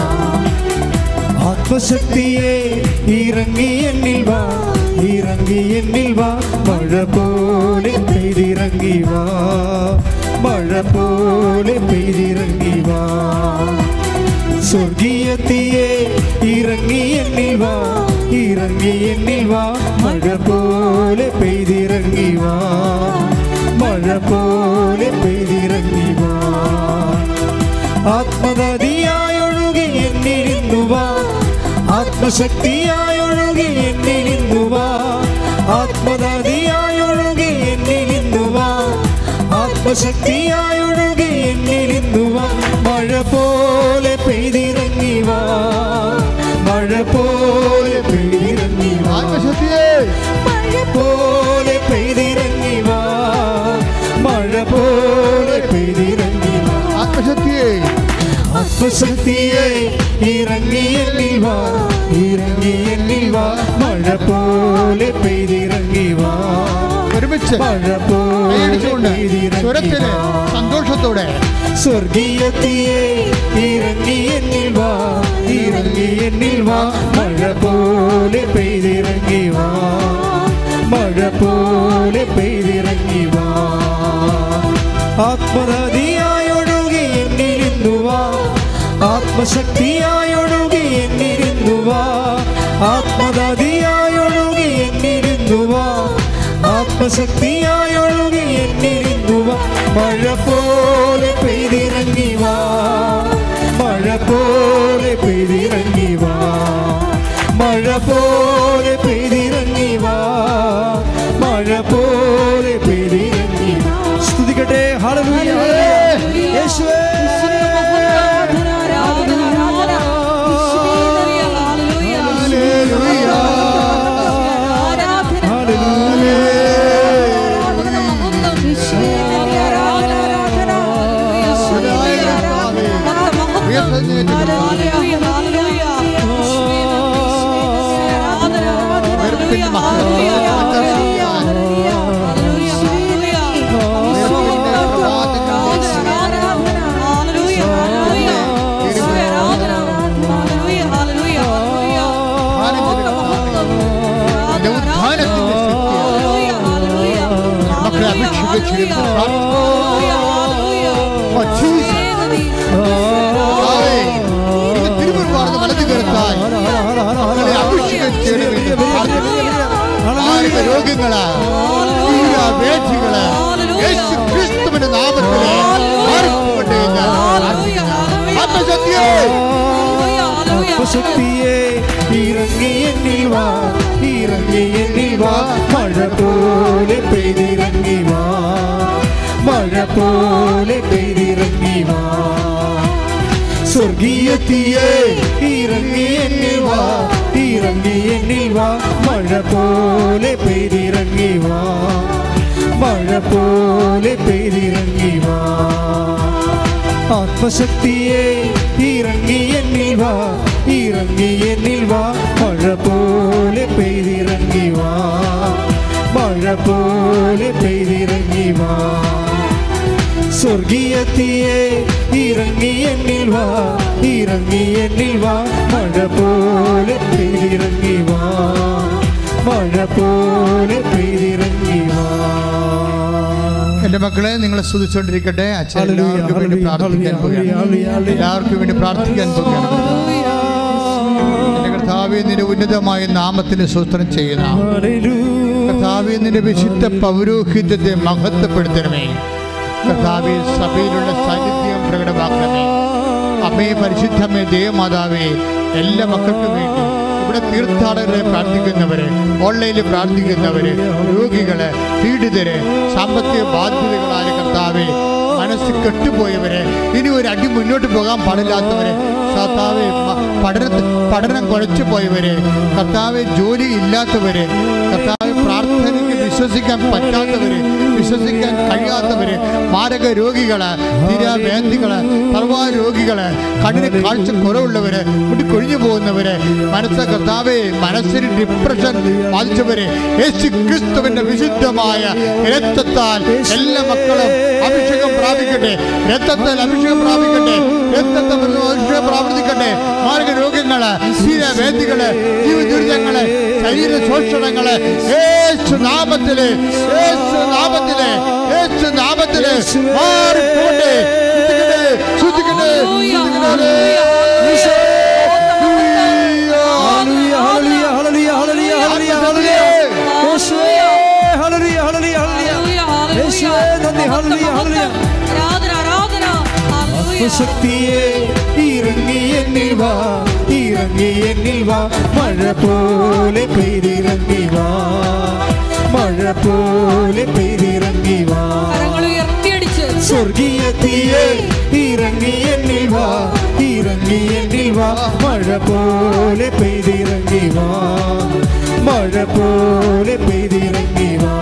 ആത്മശക്തിയെ ഇറങ്ങി എന്നിൽ വാ ഇറങ്ങി എന്നിൽ വാ മഴ പോലെ പെയ്തിറങ്ങി വാ മഴ പോലെ പെയ്തിറങ്ങി വാ സ്വർഗീയത്തിയെ ഇറങ്ങി എന്നിൽ വാ ഇറങ്ങി എന്നിൽ വാ മഴ പോലെ പെയ്തിറങ്ങി വാ മഴ പോലെ പെയ്തിറങ്ങി വാ ആത്മനദിയായൊഴുകി എന്നിരുന്നു വാ ആത്മശക്തിയായൊഴുകി എന്നിരുന്നു വാ ആത്മനദിയായൊഴുകി എന്നിരുന്നു വാ ആത്മശക്തിയായൊഴുകി എന്നിരുന്നു വാ മഴ പോലെ പെയ്തിറങ്ങി വാ മഴ പോലെ പെയ്തിറങ്ങി വാ ആത്മശക്തിയെ മഴ പോലെ പെയ്തിറങ്ങി വാ മഴ പോലെ പെയ്തിറങ്ങി വാ ആത്മശക്തിയെ ആത്മശക്തിയെ ഇറങ്ങി എന്നിൽ വാ ഇറങ്ങി എന്നിൽ വാ മഴ പോലെ പെയ്തിറങ്ങി വാ ഒരുമിച്ച് മഴ പോലെ കൈയടിച്ചുകൊണ്ട് പെയ്തിറങ്ങി സ്വരത്തില് വാ സന്തോഷത്തോടെ സ്വർഗീയത്തിയെ ഇറങ്ങി എന്നിൽ വാ ഇറങ്ങി എന്നിൽ വാ മഴ പോലെ പെയ്തിറങ്ങി വാ മഴ പോലെ പെയ്തിറങ്ങി വാ ആത്മനദിയായൊഴുകി എന്നിരുന്നു വാ ആത്മശക്തിയായൊഴുകി എന്നിരുന്നു വാ ആത്മനദിയായൊഴുകി എന്നിരുന്നു വാ ആത്മശക്തിയായൊഴുകി എന്നിരുന്നു വാ മഴ പോലെ പെയ്തിറങ്ങി വാ മഴ പോലെ പെയ്തിറങ്ങി വാ മഴ പോലെ പെയ്തിറങ്ങി വാ മഴ പോലെ പെയ്തിറങ്ങി വാ സ്തുതിക്കട്ടെ ഹല്ലേലൂയ ഹല്ലേലൂയ. യേശുവേ ആരാധന ആരാധന ആരാധന ഹല്ലേലൂയ ഹല്ലേലൂയ ഹല്ലേലൂയ. ആരാധന ഹല്ലേലൂയ ആരാധന മഹത്വം യേശുവേ ആരാധന ആരാധന ഹല്ലേലൂയ ആരാധന മഹത്വം ഉയർത്തെഴുന്നേറ്റ് ഹല്ലേലൂയ ഹല്ലേലൂയ യേശുവേ ആരാധന നിന്റെ ഉത്ഥാനത്തിന്റെ ശക്തിയാൽ മക്കളെ അഭിഷേകിച്ചിരുന്നു Oh, Jesus. കർത്താവേ, നിന്റെ തിരുമുൻപാർന്ന് വലത് കയറത്താൽ മക്കളെ അഭിഷേകിച്ചിരുന്നു മാരക രോഗങ്ങള് വേദികള് യേശു ക്രിസ്തുവിന്റെ നാമത്തില് മാറിപ്പോകട്ടെ എന്ന് ആത്മശക്തിയെ ആത്മശക്തിയെ ഇറങ്ങി എന്നിൽ വാ ഇറങ്ങി എന്നിൽ വാ മഴ പോലെ പെയ്തിറങ്ങി വാ മഴ പോലെ പെയ്തിറങ്ങി വാ സ്വർഗീയത്തിയെ ഇറങ്ങി എന്നിൽ വാ ഇറങ്ങി എന്നിൽ വാ മഴ പോലെ പെയ്തിറങ്ങി വാ മഴ പോലെ പെയ്തിറങ്ങി വാ ആത്മശക്തിയെ ഇറങ്ങി എന്നിൽ വാ ഇറങ്ങി എന്നിൽ വാ മഴ പോലെ പെയ്തിറങ്ങി വാ മഴ പോലെ പെയ്തിറങ്ങി വാ സ്വർഗീയത്തിയെ ഇറങ്ങി എന്നിൽ വാ ഇറങ്ങി എന്നിൽ വാ മഴ പോലെ പെയ്തിറങ്ങി വാ മഴ പോലെ പെയ്തിറങ്ങി വാ എന്റെ മക്കളെ നിങ്ങൾ സ്തുതിച്ചുകൊണ്ടിരിക്കട്ടെ അച്ഛൻ ഹല്ലേലൂയ, എല്ലാവർക്കും വേണ്ടി ഹല്ലേലൂയ, പ്രാർത്ഥിക്കാൻ ഹല്ലേലൂയ, പോവുകയാണ് ഹല്ലേലൂയ, ഹല്ലേലൂയ. എല്ലാവർക്കും വേണ്ടി പ്രാർത്ഥിക്കാൻ പോവുകയാണ് എന്റെ കർത്താവെ നിന്റെ ഉന്നതമായ നാമത്തിന് സൂത്രം ചെയ്യുന്ന കർത്താവെ നിന്റെ വിശുദ്ധ പൗരോഹിത്യത്തെ മഹത്വപ്പെടുത്തണമേ കർത്താവെ സഭയിലുള്ള സാന്നിധ്യം പ്രകടമാക്കണമേ അമ്മേ പരിശുദ്ധമേ ദേവമാതാവേ എല്ലാ മക്കൾക്കും വേണ്ടി ഇവിടെ തീർത്ഥാടകരെ പ്രാർത്ഥിക്കുന്നവരെ ഓൺലൈനിൽ പ്രാർത്ഥിക്കുന്നവര് രോഗികള് പീഡിതര് സാമ്പത്തിക ബാധ്യതകളായ കർത്താവെ മനസ്സ് കെട്ടുപോയവരെ ഇനി ഒരു അടി മുന്നോട്ട് പോകാൻ പാടില്ലാത്തവരെ കർത്താവെ മ- പഠന പഠനം കുഴച്ചു പോയവരെ കർത്താവെ ജോലി ഇല്ലാത്തവരെ കർത്താവെ പ്രാർത്ഥനയ്ക്ക് വിശ്വസിക്കാൻ പറ്റാത്തവര് വിശ്വസിക്കാൻ കഴിയാത്തവര് മാരക രോഗികള് തീരാവേദികള് സർവാ രോഗികള് കണ്ണിന് കാഴ്ച കുറവുള്ളവര് മുടി കൊഴിഞ്ഞു പോകുന്നവര് മനസ്സ് കർത്താവെ മനസ്സിന് ഡിപ്രഷൻ ബാധിച്ചവര് യേശു ക്രിസ്തുവിന്റെ വിശുദ്ധമായ രക്തത്താൽ എല്ലാ മക്കളും അഭിഷേകം പ്രാപിക്കട്ടെ രക്തത്താൽ അഭിഷേകം പ്രാപിക്കട്ടെ രക്തത്തെ അഭിഷേകം പ്രാവർത്തിക്കട്ടെ മാർഗ രോഗങ്ങള് സ്ഥിരവേദികള് ജീവദുരിതങ്ങള് ശരീര ശോഷണങ്ങള് യേശു നാമത്തില് യേശു നാമത്തില് യേശു നാമത്തില് മാറിപ്പോട്ടെ ശ്രദ്ധിക്കട്ടെ ശ്രദ്ധിക്കട്ടെ ഹല്ലേലൂയ, ഹല്ലേലൂയ, ഹല്ലേലൂയ, ഹല്ലേലൂയ, ഹല്ലേലൂയ, ഹല്ലേലൂയ. യേശുവേ, ഹല്ലേലൂയ, ഹല്ലേലൂയ, ഹല്ലേലൂയ. യേശുവേ, നന്ദി, ഹല്ലേലൂയ, ഹല്ലേലൂയ. ആത്മശക്തിയെ ഇറങ്ങി എന്നിൽ വാ ഇറങ്ങി എന്നിൽ വാ മഴ പോലെ പെയ്തിറങ്ങി വാ മഴ പോലെ പെയ്തിറങ്ങി വാ ഉയർത്തിയടിച്ച് സ്വർഗീയത്തിയെ ഇറങ്ങി എന്നിൽ വാ ഇറങ്ങി എന്നിൽ വാ മഴ പോലെ പെയ്തിറങ്ങി വാ മഴ പോലെ പെയ്തിറങ്ങി വാ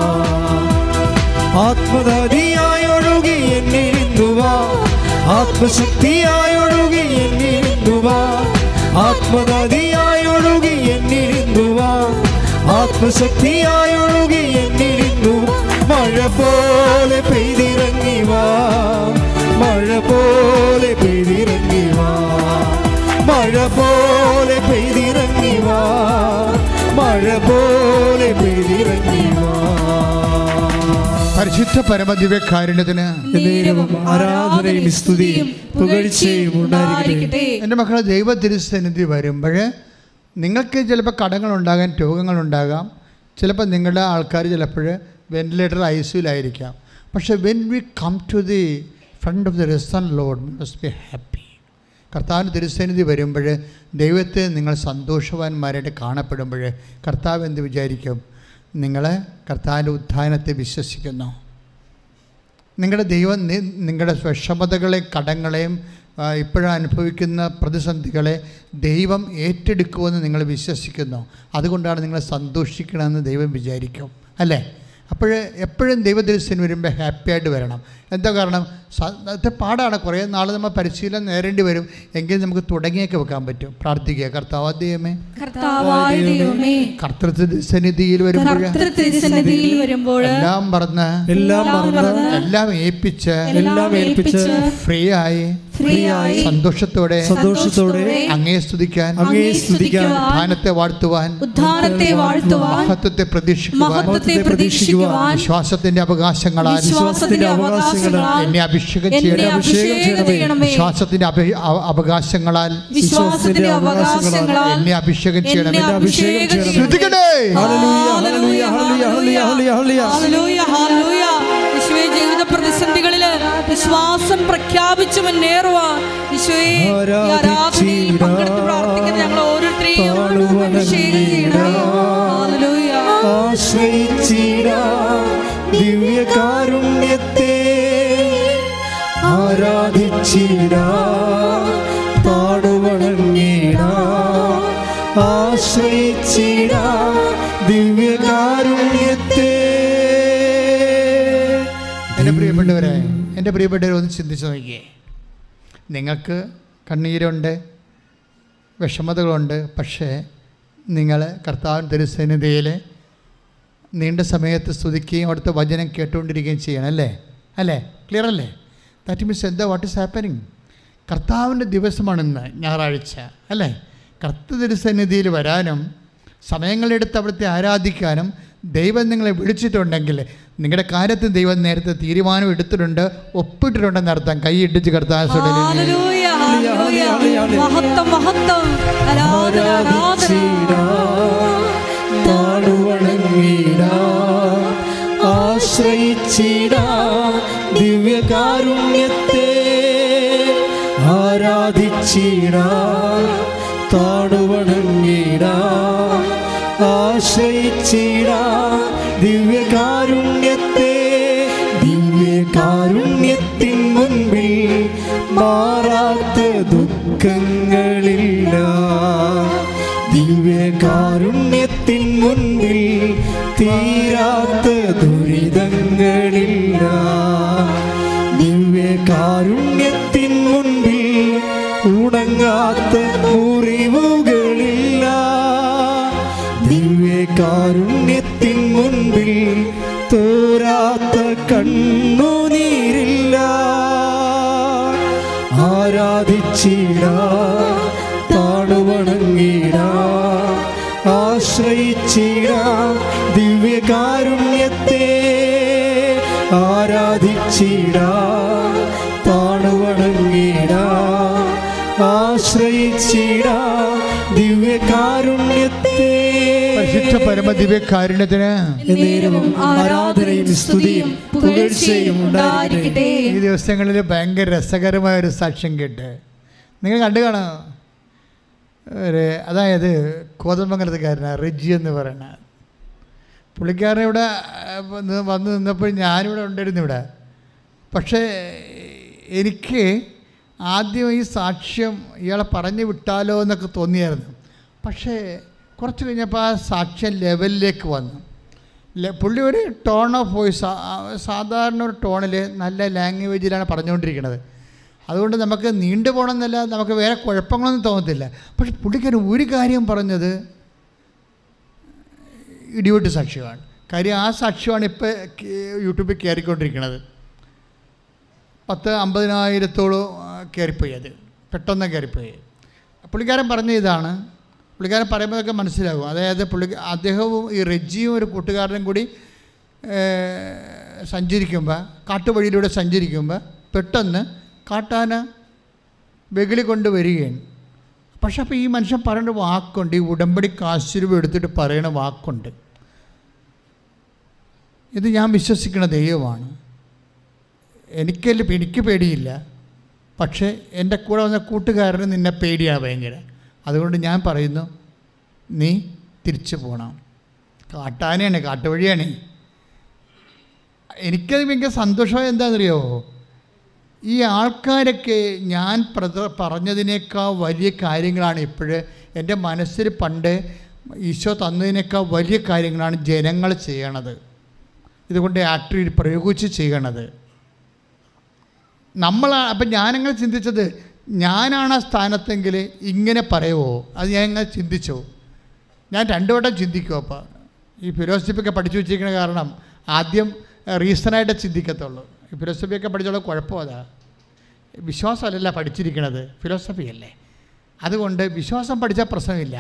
ആത്മദാതിയായി ഒഴുകി എന്നിരുന്നു വാ ആത്മശക്തിയായി ഒഴുകി എന്നിരുന്നു വാ ആത്മദാതിയായി ഒഴുകി എന്നിരുന്നു വാ ആത്മശക്തിയായി ഒഴുകി എന്നിരുന്നു മഴ പോലെ പെയ്തിറങ്ങി വാ മഴ പോലെ പെയ്തിറങ്ങി വാ മഴ പോലെ പെയ്തിറങ്ങി വാ മഴ പോലെ പെയ്തിറങ്ങി വാ പരിശുദ്ധ പരമദിവ്യകാരുണ്യത്തിന് നേരവും ആരാധനയും സ്തുതിയും പുകഴ്ചയും ഉണ്ടായിരിക്കട്ടെ എൻ്റെ മക്കളെ ദൈവ തിരുസന്നിധി വരുമ്പോൾ നിങ്ങൾക്ക് ചിലപ്പോൾ കടങ്ങളുണ്ടാകാൻ രോഗങ്ങളുണ്ടാകാം ചിലപ്പോൾ നിങ്ങളുടെ ആൾക്കാർ ചിലപ്പോൾ വെന്റിലേറ്റർ ഐ സിയിലായിരിക്കാം പക്ഷേ when we come to the front of the reason Lord must be happy കർത്താവിന് തിരുസന്നിധി വരുമ്പോൾ ദൈവത്തെ നിങ്ങൾ സന്തോഷവാന്മാരായിട്ട് കാണപ്പെടുമ്പോൾ കർത്താവ് എന്ത് വിചാരിക്കും നിങ്ങൾ കർത്താവിൻ്റെ ഉത്ഥാനത്തെ വിശ്വസിക്കുന്നു നിങ്ങളുടെ ദൈവം നി- നിങ്ങളുടെ വിഷമതകളെയും കടങ്ങളെയും ആ, ഇപ്പോഴും അനുഭവിക്കുന്ന പ്രതിസന്ധികളെ ദൈവം ഏറ്റെടുക്കുമെന്ന് നിങ്ങൾ വിശ്വസിക്കുന്നു അതുകൊണ്ടാണ് നിങ്ങൾ സന്തോഷിക്കണമെന്ന് ദൈവം വിചാരിക്കും അല്ലേ അപ്പോൾ എപ്പോഴും ദൈവദൃശ്യം വരുമ്പോൾ ഹാപ്പി ആയിട്ട് വരണം എന്താ കാരണം സ- അത് പാടാണ് കുറേ നാൾ നമ്മൾ പരിശീലനം നേരേണ്ടി വരും എങ്കിലും നമുക്ക് തുടങ്ങിയൊക്കെ വെക്കാൻ പറ്റും പ്രാർത്ഥിക്കുക കർത്താവ് ദൈവമേ കർത്താവായ ദൈവമേ കർത്തൃസന്നിധിയിൽ വരുമ്പോൾ കർത്തൃസന്നിധിയിൽ വരുമ്പോൾ എല്ലാം മറന്ന് എല്ലാം മറന്ന് എല്ലാം ഏൽപ്പിച്ച് എല്ലാം ഏൽപ്പിച്ച് ഫ്രീ ആയി സ്ത്രീയായി സന്തോഷത്തോടെ സന്തോഷത്തോടെ അങ്ങയെ സ്തുതിക്കാൻ അങ്ങയെ സ്തുതിക്കാൻ ധ്യാനത്തെ വാഴ്ത്തുവാൻ ഉദ്ധാനത്തെ വാഴ്ത്തുവാൻ മഹത്വത്തെ പ്രതീക്ഷിക്കുവാൻ മഹത്വത്തെ പ്രതീക്ഷിക്കുവാൻ വിശ്വാസത്തിന്റെ അവകാശങ്ങളാൽ വിശ്വാസത്തിന്റെ അവകാശങ്ങളാൽ എന്നെ അഭിഷേകം എന്നെ ചെയ്യണം അഭിഷേകം ചെയ്യണമേ വിശ്വാസത്തിന്റെ അഭി- അ- അവകാശങ്ങളാൽ വിശ്വാസത്തിന്റെ അവകാശങ്ങളാൽ എന്നെ അഭിഷേകം ചെയ്യണം എന്നെ അഭിഷേകം ചെയ്യണമേ ശ്രദ്ധിക്കണേ ഹല്ലേലൂയ ഹല്ലേലൂയ ഹല്ലേലൂയ ഹല്ലേലൂയ ഹല്ലേലൂയ ഹല്ലേലൂയ, ഹല്ലേലൂയ. യേശുവേ ജീവിത പ്രതിസന്ധികളില് വിശ്വാസം പ്രഖ്യാപിച്ചു മുന്നേറുവാൻ ഈശോയെ ഈ ആരാധനയിൽ പങ്കെടുത്ത് പ്രാർത്ഥിക്കുന്ന ഞങ്ങൾ ഓരോരുത്തരെയും അഭിഷേകം ചെയ്യണമേ ഹല്ലേലൂയ. ആശ്രയിച്ചിടാ ദിവ്യകാരുണ്യത്തെ ആരാധിച്ചിടാ പാടുവണങ്ങിടാ ആശ്രയിച്ചിടാ ദിവ്യകാരുണ്യത്തെ എൻ്റെ പ്രിയപ്പെട്ടവരെ എൻ്റെ പ്രിയപ്പെട്ടവരെ ഒന്ന് ചിന്തിച്ച് നോക്കിയേ നിങ്ങൾക്ക് കണ്ണീരുണ്ട് വിഷമതകളുണ്ട് പക്ഷേ നിങ്ങൾ കർത്താവിൻ തിരുസന്നിധിയിൽ നീണ്ട സമയത്ത് സ്തുതിക്കുകയും അവിടുത്തെ വചനം കേട്ടുകൊണ്ടിരിക്കുകയും ചെയ്യണം അല്ലേ അല്ലേ ക്ലിയർ അല്ലേ ദാറ്റ് മീൻസ് എന്താ വാട്ട് ഇസ് ഹാപ്പനിങ് കർത്താവിൻ്റെ ദിവസമാണിന്ന് ഞായറാഴ്ച അല്ലേ കർത്ത തിരുസന്നിധിയിൽ വരാനും സമയങ്ങളെടുത്ത് അവിടുത്തെ ആരാധിക്കാനും ദൈവം നിങ്ങളെ വിളിച്ചിട്ടുണ്ടെങ്കിൽ നിങ്ങളുടെ കാര്യത്തിൽ ദൈവം നേരത്തെ തീരുമാനം എടുത്തിട്ടുണ്ട് ഒപ്പിട്ടിട്ടുണ്ടെന്ന് അർത്ഥം കൈ ഇട്ടിച്ച് കർത്താവ് ഹല്ലേലൂയ, ഹല്ലേലൂയ. മഹത്വം മഹത്വം ആരാധന ആരാധന താടുവണങ്ങിടാ ആശ്രയിച്ചിടാ ദിവ്യകാരുണ്യത്തെ ആരാധിച്ചിടാ താടുവണങ്ങിടാ ആശ്രയിച്ചിടാ ദിവ്യകാരുണ്യത്തെ ദിവ്യകാരുണ്യത്തിൻ മുൻപിൽ മാറാത്ത ദുഃഖങ്ങളില്ല ദിവ്യകാരുണ്യത്തിൻ മുൻപിൽ തീരാത്ത ദുരിതങ്ങളില്ല ദിവ്യകാരുണ്യത്തിൻ മുൻപിൽ ഉണങ്ങാത്ത മുറിവുകളില്ല ദിവ്യകാരുണ്യത്തിൻ മുൻപിൽ തോരാത്ത കണ്ണുനീരില്ല ആരാധിച്ചിടാ താടുവണങ്ങിടാ ആശ്രയിച്ചിടാ ദിവ്യകാരുണ്യത്തെ ആരാധിച്ചിടാ താടുവണങ്ങിടാ ആശ്രയിച്ചിടാ ദിവ്യകാരുണ്യത്തെ പരിശുദ്ധ പരമദിവ്യകാരുണ്യത്തിന് എന്നേരവും ആരാധനയും സ്തുതിയും പുകഴ്ചയും ഉണ്ടായിരിക്കട്ടെ ഈ ദിവസങ്ങളിൽ ഭയങ്കര രസകരമായ ഒരു സാക്ഷ്യം കേട്ട് നിങ്ങൾ കണ്ടു കാണാം ഒരു അതായത് കോതമംഗലത്തുകാരനാണ് റിജി എന്ന് പറയുന്ന പുള്ളിക്കാരൻ ഇവിടെ ആ, വന്ന് വന്ന് നിന്നപ്പോൾ ഞാനിവിടെ ഉണ്ടായിരുന്നു ഇവിടെ പക്ഷേ എനിക്ക് ആദ്യം ഈ സാക്ഷ്യം ഇയാളെ പറഞ്ഞു വിട്ടാലോ എന്നൊക്കെ തോന്നിയായിരുന്നു പക്ഷേ കുറച്ച് കഴിഞ്ഞപ്പോൾ ആ സാക്ഷ്യം ലെവലിലേക്ക് വന്നു ലെ- പുള്ളി ഒരു ടോൺ ഓഫ് വോയിസ് സാധാരണ ഒരു ടോണിൽ നല്ല ലാംഗ്വേജിലാണ് പറഞ്ഞുകൊണ്ടിരിക്കുന്നത് അതുകൊണ്ട് നമുക്ക് നീണ്ടു പോകണമെന്നല്ല നമുക്ക് വേറെ കുഴപ്പങ്ങളൊന്നും തോന്നത്തില്ല പക്ഷെ പുള്ളിക്കാരൻ ഒരു കാര്യം പറഞ്ഞത് ഇടിവെട്ട് സാക്ഷ്യമാണ് കാര്യം ആ സാക്ഷ്യമാണ് ഇപ്പോൾ യൂട്യൂബിൽ കയറിക്കൊണ്ടിരിക്കുന്നത് പത്ത് അമ്പതിനായിരത്തോളം ആ, കയറിപ്പോയി അത് പെട്ടെന്ന് കയറിപ്പോയി പുള്ളിക്കാരൻ പറഞ്ഞ ഇതാണ് പുള്ളിക്കാരൻ പറയുമ്പോഴൊക്കെ മനസ്സിലാകും അതായത് പുള്ളി അദ്ദേഹവും ഈ റെജിയും ഒരു കൂട്ടുകാരനും കൂടി സഞ്ചരിക്കുമ്പോൾ കാട്ടുവഴിയിലൂടെ സഞ്ചരിക്കുമ്പോൾ പെട്ടെന്ന് കാട്ടാന വെകിളി കൊണ്ട് വരികയാണ് പക്ഷെ അപ്പോൾ ഈ മനുഷ്യൻ പറയേണ്ട വാക്കുണ്ട് ഈ ഉടമ്പടി കാശുരൂപ എടുത്തിട്ട് പറയണ വാക്കുണ്ട് ഇത് ഞാൻ വിശ്വസിക്കുന്ന ദൈവമാണ് എനിക്കല്ല എനിക്ക് പേടിയില്ല പക്ഷേ എൻ്റെ കൂടെ വന്ന കൂട്ടുകാരന് നിന്നെ പേടിയാണ് ഭയങ്കര അതുകൊണ്ട് ഞാൻ പറയുന്നു നീ തിരിച്ചു പോകണം കാട്ടാനയാണ് കാട്ടുവഴിയാണ് എനിക്കത് ഭയങ്കര സന്തോഷം എന്താണെന്നറിയോ ഈ ആൾക്കാരൊക്കെ ഞാൻ പ്രത പറഞ്ഞതിനേക്കാൾ വലിയ കാര്യങ്ങളാണ് ഇപ്പോഴ് എൻ്റെ മനസ്സിൽ പണ്ട് ഈശോ തന്നതിനേക്കാൾ വലിയ കാര്യങ്ങളാണ് ജനങ്ങൾ ചെയ്യണത് ഇതുകൊണ്ട് ആക്ടറിൽ പ്രയോഗിച്ച് ചെയ്യണത് നമ്മൾ അപ്പം ഞാനങ്ങനെ ചിന്തിച്ചത് ഞാനാണ് ആ സ്ഥാനത്തെങ്കിൽ ഇങ്ങനെ പറയുമോ അത് ഞാൻ ഇങ്ങനെ ചിന്തിച്ചു ഞാൻ രണ്ടു വട്ടം ചിന്തിക്കും അപ്പോൾ ഈ ഫിലോസഫിയൊക്കെ പഠിച്ചു വെച്ചിരിക്കുന്ന കാരണം ആദ്യം റീസണായിട്ട് ചിന്തിക്കത്തുള്ളൂ ഈ ഫിലോസഫിയൊക്കെ പഠിച്ചോളം കുഴപ്പം അതാ വിശ്വാസമല്ല പഠിച്ചിരിക്കുന്നത് ഫിലോസഫി അല്ലേ അതുകൊണ്ട് വിശ്വാസം പഠിച്ചാൽ പ്രശ്നമില്ല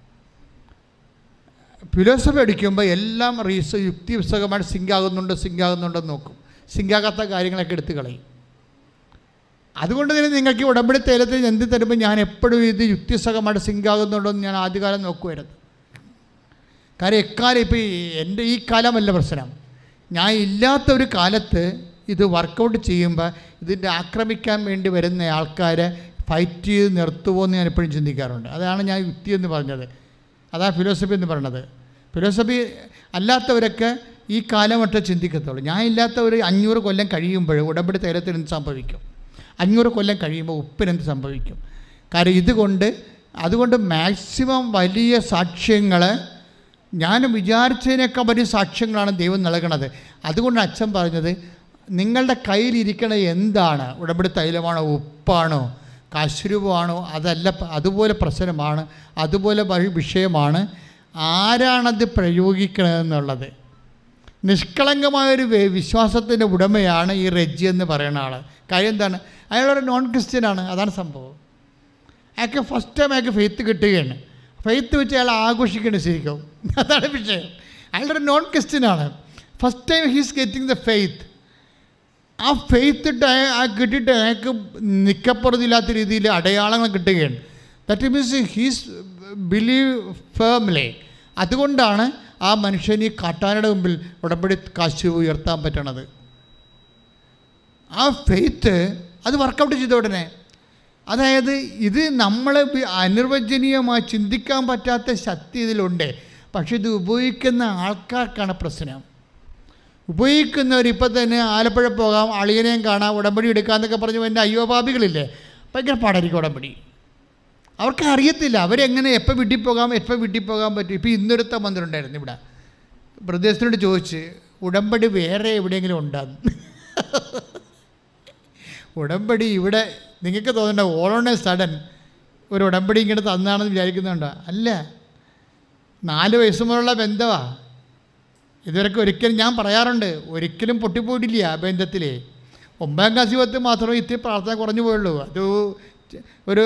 ഫിലോസഫി പഠിക്കുമ്പോൾ എല്ലാം റീസ് യുക്തിപുസ്തകമായിട്ട് സിങ്ക് ആകുന്നുണ്ടോ സിങ്ക് ആകുന്നുണ്ടോ എന്ന് നോക്കും സിങ്കാകാത്ത കാര്യങ്ങളൊക്കെ എടുത്ത് കളയും അതുകൊണ്ട് തന്നെ നിങ്ങൾക്ക് ഈ ഉടമ്പടി തേലത്തിൽ എന്ത് തരുമ്പോൾ ഞാൻ എപ്പോഴും ഇത് യുക്തിസഹമായിട്ട് സിങ്ക് ആകുന്നുണ്ടോ എന്ന് ഞാൻ ആദ്യകാലം നോക്കുമായിരുന്നു കാര്യം എക്കാലം ഇപ്പോൾ എൻ്റെ ഈ കാലമല്ല പ്രശ്നം ഞാൻ ഇല്ലാത്ത ഒരു കാലത്ത് ഇത് വർക്കൗട്ട് ചെയ്യുമ്പോൾ ഇതിൻ്റെ ആക്രമിക്കാൻ വേണ്ടി വരുന്ന ആൾക്കാരെ ഫൈറ്റ് ചെയ്ത് നിർത്തുമോ എന്ന് ഞാൻ എപ്പോഴും ചിന്തിക്കാറുണ്ട് അതാണ് ഞാൻ യുക്തി എന്ന് പറഞ്ഞത് അതാണ് ഫിലോസഫി എന്ന് പറയുന്നത് ഫിലോസഫി അല്ലാത്തവരൊക്കെ ഈ കാലം ഒട്ടേ ചിന്തിക്കത്തുള്ളൂ ഞാൻ ഇല്ലാത്ത ഒരു അഞ്ഞൂറ് കൊല്ലം കഴിയുമ്പോൾ ഉടമ്പടി തൈലത്തിന് എന്ത് സംഭവിക്കും അഞ്ഞൂറ് കൊല്ലം കഴിയുമ്പോൾ ഉപ്പിനെന്ത് സംഭവിക്കും കാര്യം ഇതുകൊണ്ട് അതുകൊണ്ട് മാക്സിമം വലിയ സാക്ഷ്യങ്ങൾ ഞാൻ വിചാരിച്ചതിനേക്കാൾ വലിയ സാക്ഷ്യങ്ങളാണ് ദൈവം നൽകണത് അതുകൊണ്ട് അച്ഛൻ പറഞ്ഞത് നിങ്ങളുടെ കയ്യിലിരിക്കണ എന്താണ് ഉടമ്പടി തൈലമാണോ ഉപ്പാണോ കശുരുവാണോ അതല്ല പ- അതുപോലെ പ്രശ്നമാണ് അതുപോലെ വഴി- വിഷയമാണ് ആരാണത് പ്രയോഗിക്കണതെന്നുള്ളത് നിഷ്കളങ്കമായൊരു വേ- വിശ്വാസത്തിൻ്റെ ഉടമയാണ് ഈ റെജി എന്ന് പറയുന്ന ആൾ കാര്യം എന്താണ് അയാളൊരു നോൺ ക്രിസ്ത്യനാണ് അതാണ് സംഭവം അയാൾക്ക് ഫസ്റ്റ് ടൈം അയാൾക്ക് ഫെയ്ത്ത് കിട്ടുകയാണ് ഫെയ്ത്ത് വെച്ച് അയാൾ ആഘോഷിക്കേണ്ട ശരിക്കും അതാണ് വിഷയം അയാളൊരു നോൺ ക്രിസ്ത്യനാണ് first time he's getting the faith ആ ഫെയ്ത്ത് ഇട്ട് അയ- ആ കിട്ടിയിട്ട് അയാൾക്ക് നിക്കപ്പുറത്തില്ലാത്ത രീതിയിൽ അടയാളങ്ങൾ കിട്ടുകയാണ് that means he's believe firmly അതുകൊണ്ടാണ് ആ മനുഷ്യന് ഈ കാട്ടാനയുടെ മുമ്പിൽ ഉടമ്പടി കാശ് ഉയർത്താൻ പറ്റണത് ആ ഫെയ്ത്ത് അത് വർക്കൗട്ട് ചെയ്ത ഉടനെ അതായത് ഇത് നമ്മൾ അനിർവചനീയമായി ചിന്തിക്കാൻ പറ്റാത്ത ശക്തി ഇതിലുണ്ട് പക്ഷെ ഇത് ഉപയോഗിക്കുന്ന ആൾക്കാർക്കാണ് പ്രശ്നം ഉപയോഗിക്കുന്നവർ ഇപ്പം തന്നെ ആലപ്പുഴ പോകാം അളിയനെയും കാണാം ഉടമ്പടി എടുക്കാമെന്നൊക്കെ പറഞ്ഞു എൻ്റെ അയ്യോപാപികളില്ലേ ഭയങ്കര പാടായിരിക്കും ഉടമ്പടി അവർക്ക് അറിയത്തില്ല അവരെങ്ങനെ എപ്പോൾ വീട്ടിൽ പോകാം എപ്പോൾ വീട്ടിൽ പോകാൻ പറ്റും ഇപ്പോൾ ഇന്നൊരുത്ത വന്നിട്ടുണ്ടായിരുന്നു ഇവിടെ പ്രദേശത്തിനോട് ചോദിച്ച് ഉടമ്പടി വേറെ എവിടെയെങ്കിലും ഉണ്ടാകും ഉടമ്പടി ഇവിടെ നിങ്ങൾക്ക് തോന്നണ്ട ഓൾ ഓൺ എ സഡൻ ഒരു ഉടമ്പടി ഇങ്ങനെ തന്നാണെന്ന് വിചാരിക്കുന്നുണ്ടോ അല്ല നാല് വയസ്സ് മുതലുള്ള ബന്ധമാണ് ഇതുവരെയൊക്കെ ഒരിക്കലും ഞാൻ പറയാറുണ്ട് ഒരിക്കലും പൊട്ടിപ്പോയിട്ടില്ല ആ ബന്ധത്തിൽ ഒമ്പതാം ക്ലാസ് പത്ത് മാത്രമേ ഇത്തിരി പ്രാർത്ഥന കുറഞ്ഞു പോയുള്ളൂ അത് ഒരു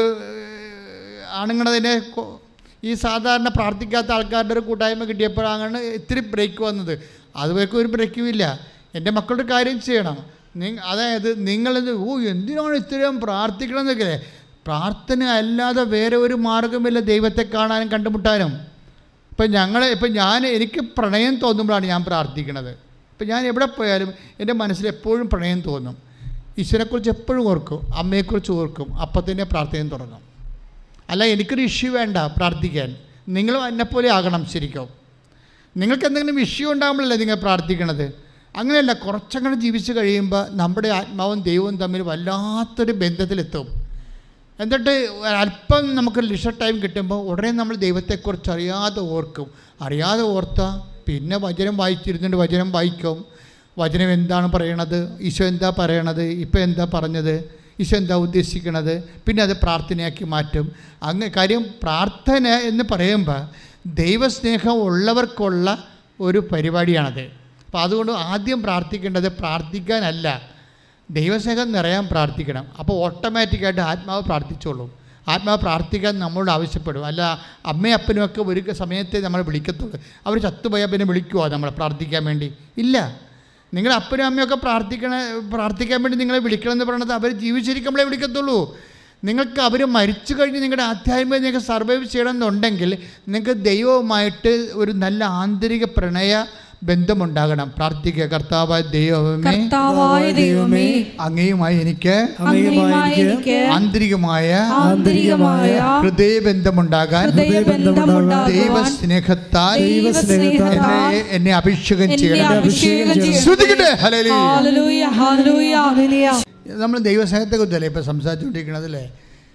ആണുങ്ങളതിനെ കൊ- ഈ സാധാരണ പ്രാർത്ഥിക്കാത്ത ആൾക്കാരുടെ ഒരു കൂട്ടായ്മ കിട്ടിയപ്പോഴാണ് ഇത്തിരി ബ്രേക്ക് വന്നത് അതുവരെയൊക്കെ ഒരു ബ്രേക്കും ഇല്ല എൻ്റെ മക്കളുടെ കാര്യം ചെയ്യണം നിങ്ങ അതായത് നിങ്ങളിത് ഓ എന്തിനാണ് ഇത്രയും പ്രാർത്ഥിക്കണം എന്നൊക്കെ പ്രാർത്ഥന അല്ലാതെ വേറെ ഒരു മാർഗമില്ല ദൈവത്തെ കാണാനും കണ്ടുമുട്ടാനും ഇപ്പം ഞങ്ങൾ ഇപ്പം ഞാൻ എനിക്ക് പ്രണയം തോന്നുമ്പോഴാണ് ഞാൻ പ്രാർത്ഥിക്കുന്നത് ഇപ്പം ഞാൻ എവിടെ പോയാലും എൻ്റെ മനസ്സിൽ എപ്പോഴും പ്രണയം തോന്നും ഈശ്വരനെക്കുറിച്ച് എപ്പോഴും ഓർക്കും അമ്മയെക്കുറിച്ച് ഓർക്കും അപ്പം തന്നെ പ്രാർത്ഥനയും തുടങ്ങും അല്ല എനിക്കൊരു ഇഷ്യൂ വേണ്ട പ്രാർത്ഥിക്കാൻ നിങ്ങളും എന്നെപ്പോലെ ആകണം ശരിക്കും നിങ്ങൾക്ക് എന്തെങ്കിലും ഇഷ്യൂ ഉണ്ടാകുമ്പോഴല്ലേ നിങ്ങൾ പ്രാർത്ഥിക്കണത് അങ്ങനെയല്ല കുറച്ചങ്ങനെ ജീവിച്ച് കഴിയുമ്പോൾ നമ്മുടെ ആത്മാവും ദൈവവും തമ്മിൽ വല്ലാത്തൊരു ബന്ധത്തിലെത്തും എന്നിട്ട് അല്പം നമുക്ക് ലിഷർ ടൈം കിട്ടുമ്പോൾ ഉടനെ നമ്മൾ ദൈവത്തെക്കുറിച്ച് അറിയാതെ ഓർക്കും അറിയാതെ ഓർത്താൽ പിന്നെ വചനം വായിച്ചിരുന്നിട്ട് വചനം വായിക്കും വചനം എന്താണ് പറയണത് ഈശോ എന്താ പറയണത് ഇപ്പം എന്താ പറഞ്ഞത് ഈശോ എന്താ ഉദ്ദേശിക്കണത് പിന്നെ അത് പ്രാർത്ഥനയാക്കി മാറ്റും അങ്ങ് കാര്യം പ്രാർത്ഥന എന്ന് പറയുമ്പോൾ ദൈവസ്നേഹം ഉള്ളവർക്കുള്ള ഒരു പരിപാടിയാണത് അപ്പോൾ അതുകൊണ്ട് ആദ്യം പ്രാർത്ഥിക്കേണ്ടത് പ്രാർത്ഥിക്കാനല്ല ദൈവസ്നേഹം നിറയാൻ പ്രാർത്ഥിക്കണം അപ്പോൾ ഓട്ടോമാറ്റിക്കായിട്ട് ആത്മാവ് പ്രാർത്ഥിച്ചോളും ആത്മാവ് പ്രാർത്ഥിക്കാൻ നമ്മളോട് ആവശ്യപ്പെടും അല്ല അമ്മയും അപ്പനും ഒക്കെ ഒരു സമയത്തെ നമ്മൾ വിളിക്കത്തുള്ളൂ അവർ ചത്തുപോയാൽ പിന്നെ വിളിക്കുമോ നമ്മളെ പ്രാർത്ഥിക്കാൻ വേണ്ടി ഇല്ല നിങ്ങളുടെ അപ്പനും അമ്മയൊക്കെ പ്രാർത്ഥിക്കണ പ്രാർത്ഥിക്കാൻ വേണ്ടി നിങ്ങളെ വിളിക്കണം എന്ന് പറയുന്നത് അവർ ജീവിച്ചിരിക്കുമ്പോഴേ വിളിക്കത്തുള്ളൂ നിങ്ങൾക്ക് അവർ മരിച്ചു കഴിഞ്ഞ് നിങ്ങളുടെ ആധ്യാത്മിക നിങ്ങൾക്ക് സർവൈവ് ചെയ്യണമെന്നുണ്ടെങ്കിൽ നിങ്ങൾക്ക് ദൈവവുമായിട്ട് ഒരു നല്ല ആന്തരിക പ്രണയ ബന്ധമുണ്ടാകണം പ്രാർത്ഥിക്കുക കർത്താവായ ദൈവമേ കർത്താവായ ദൈവമേ അങ്ങയുമായി എനിക്ക് അങ്ങയുമായി എനിക്ക് ആന്തരികമായ ആന്തരികമായ ഹൃദയബന്ധമുണ്ടാകാൻ ഹൃദയബന്ധമുണ്ടാകുവാൻ ദൈവസ്നേഹത്താൽ ദൈവസ്നേഹത്താൽ എന്നെ എന്നെ അഭിഷേകം എന്നെ ചെയ്യണം അഭിഷേകം ചെയ്യണം. ശ്രദ്ധിക്കട്ടെ ഹല്ലേലൂയ ഹല്ലേലൂയ ഹല്ലേലൂയ ഹല്ലേലൂയ. നമ്മൾ ദൈവസ്നേഹത്തെ കുറിച്ചല്ലേ ഇപ്പോൾ സംസാരിച്ചുകൊണ്ടിരിക്കുന്നത് അല്ലേ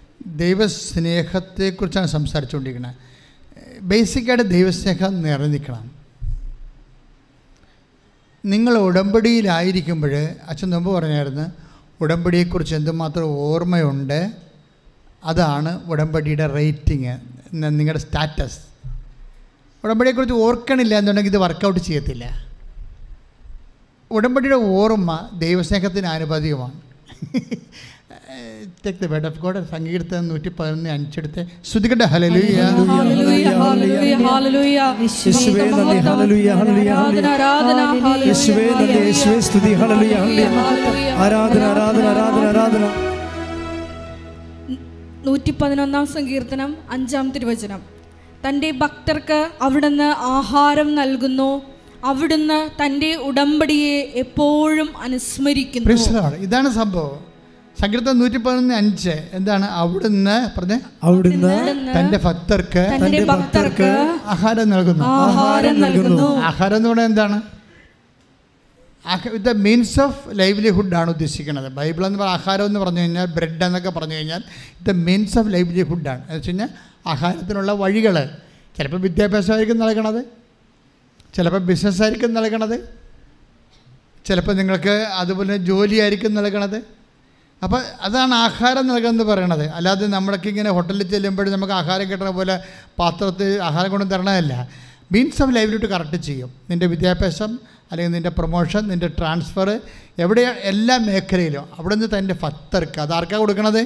ദൈവസ്നേഹത്തെക്കുറിച്ചാണ് സംസാരിച്ചുകൊണ്ടിരിക്കുന്നത് ബേസിക്കായിട്ട് ദൈവസ്നേഹം നിറഞ്ഞു നിൽക്കണം നിങ്ങൾ ഉടമ്പടിയിലായിരിക്കുമ്പോൾ അച്ഛൻ മുമ്പ് പറഞ്ഞായിരുന്നു ഉടമ്പടിയെക്കുറിച്ച് എന്തുമാത്രം ഓർമ്മയുണ്ട് അതാണ് ഉടമ്പടിയുടെ റേറ്റിംഗ് നിങ്ങളുടെ സ്റ്റാറ്റസ് ഉടമ്പടിയെക്കുറിച്ച് ഓർക്കണില്ല എന്നുണ്ടെങ്കിൽ ഇത് വർക്കൗട്ട് ചെയ്യത്തില്ല ഉടമ്പടിയുടെ ഓർമ്മ ദൈവസ്നേഹത്തിന് ആനുപാതികമാണ് take the word of God സങ്കീർത്തനം നൂറ്റി പതിനൊന്ന് അഞ്ചെടുത്ത് ശ്രുതികട്ടെ ഹലലുയ ഹല്ലേലൂയ, ഹല്ലേലൂയ, ഹല്ലേലൂയ. യേശുവേ നന്ദി ഹല്ലേലൂയ ഹല്ലേലൂയ ആരാധന, ആരാധന, ഹല്ലേലൂയ. യേശുവേ നന്ദി യേശുവേ സ്തുതി ഹല്ലേലൂയ ഹല്ലേലൂയ ഹല്ലേലൂയ. ആരാധന ആരാധന ആരാധന ആരാധന നൂറ്റി പതിനൊന്നാം സങ്കീർത്തനം അഞ്ചാം തിരുവചനം തൻ്റെ ഭക്തർക്ക് അവിടുന്ന് ആഹാരം നൽകുന്നു അവിടുന്ന് തൻ്റെ ഉടമ്പടിയെ എപ്പോഴും അനുസ്മരിക്കുന്നു Praise the Lord. ഇതാണ് സംഭവം സങ്കീർത്തനം നൂറ്റി പതിനൊന്ന് അഞ്ച് എന്താണ് അവിടുന്ന് പറഞ്ഞ അവിടുന്ന് തൻ്റെ ഭക്തർക്ക് തൻ്റെ ഭക്തർക്ക് ആഹാരം നൽകുന്നു ആഹാരം നൽകുന്നു ആഹാരം എന്ന് പറഞ്ഞാൽ എന്താണ് with the means of livelihood ആണ് ഉദ്ദേശിക്കുന്നത് ബൈബിൾ എന്ന് പറഞ്ഞാൽ ആഹാരം എന്ന് പറഞ്ഞു കഴിഞ്ഞാൽ ബ്രെഡ് എന്നൊക്കെ പറഞ്ഞു കഴിഞ്ഞാൽ ദ മീൻസ് ഓഫ് ലൈവ്ലിഹുഡാണ് എന്ന് വെച്ച് കഴിഞ്ഞാൽ ആഹാരത്തിനുള്ള വഴികൾ ചിലപ്പോൾ വിദ്യാഭ്യാസമായിരിക്കും നൽകണത് ചിലപ്പോൾ ബിസിനസ്സായിരിക്കും നൽകണത് ചിലപ്പോൾ നിങ്ങൾക്ക് അതുപോലെ ജോലിയായിരിക്കും നൽകണത് അപ്പോൾ അതാണ് ആഹാരം നൽകുന്നത് പറയണത് അല്ലാതെ നമ്മളൊക്കെ ഇങ്ങനെ ഹോട്ടലിൽ ചെല്ലുമ്പോൾ നമുക്ക് ആഹാരം കിട്ടുന്ന പോലെ പാത്രത്തിൽ ആഹാരം കൊണ്ട് തരണമല്ല മീൻസ് ഓഫ് ലൈവ്ലിഹുഡ് കറക്റ്റ് ചെയ്യും നിൻ്റെ വിദ്യാഭ്യാസം അല്ലെങ്കിൽ നിൻ്റെ പ്രൊമോഷൻ നിൻ്റെ ട്രാൻസ്ഫർ എവിടെ എല്ലാ മേഖലയിലും അവിടെ നിന്ന് തൻ്റെ ഫത്തർക്ക് അത് ആർക്കാണ് കൊടുക്കണത്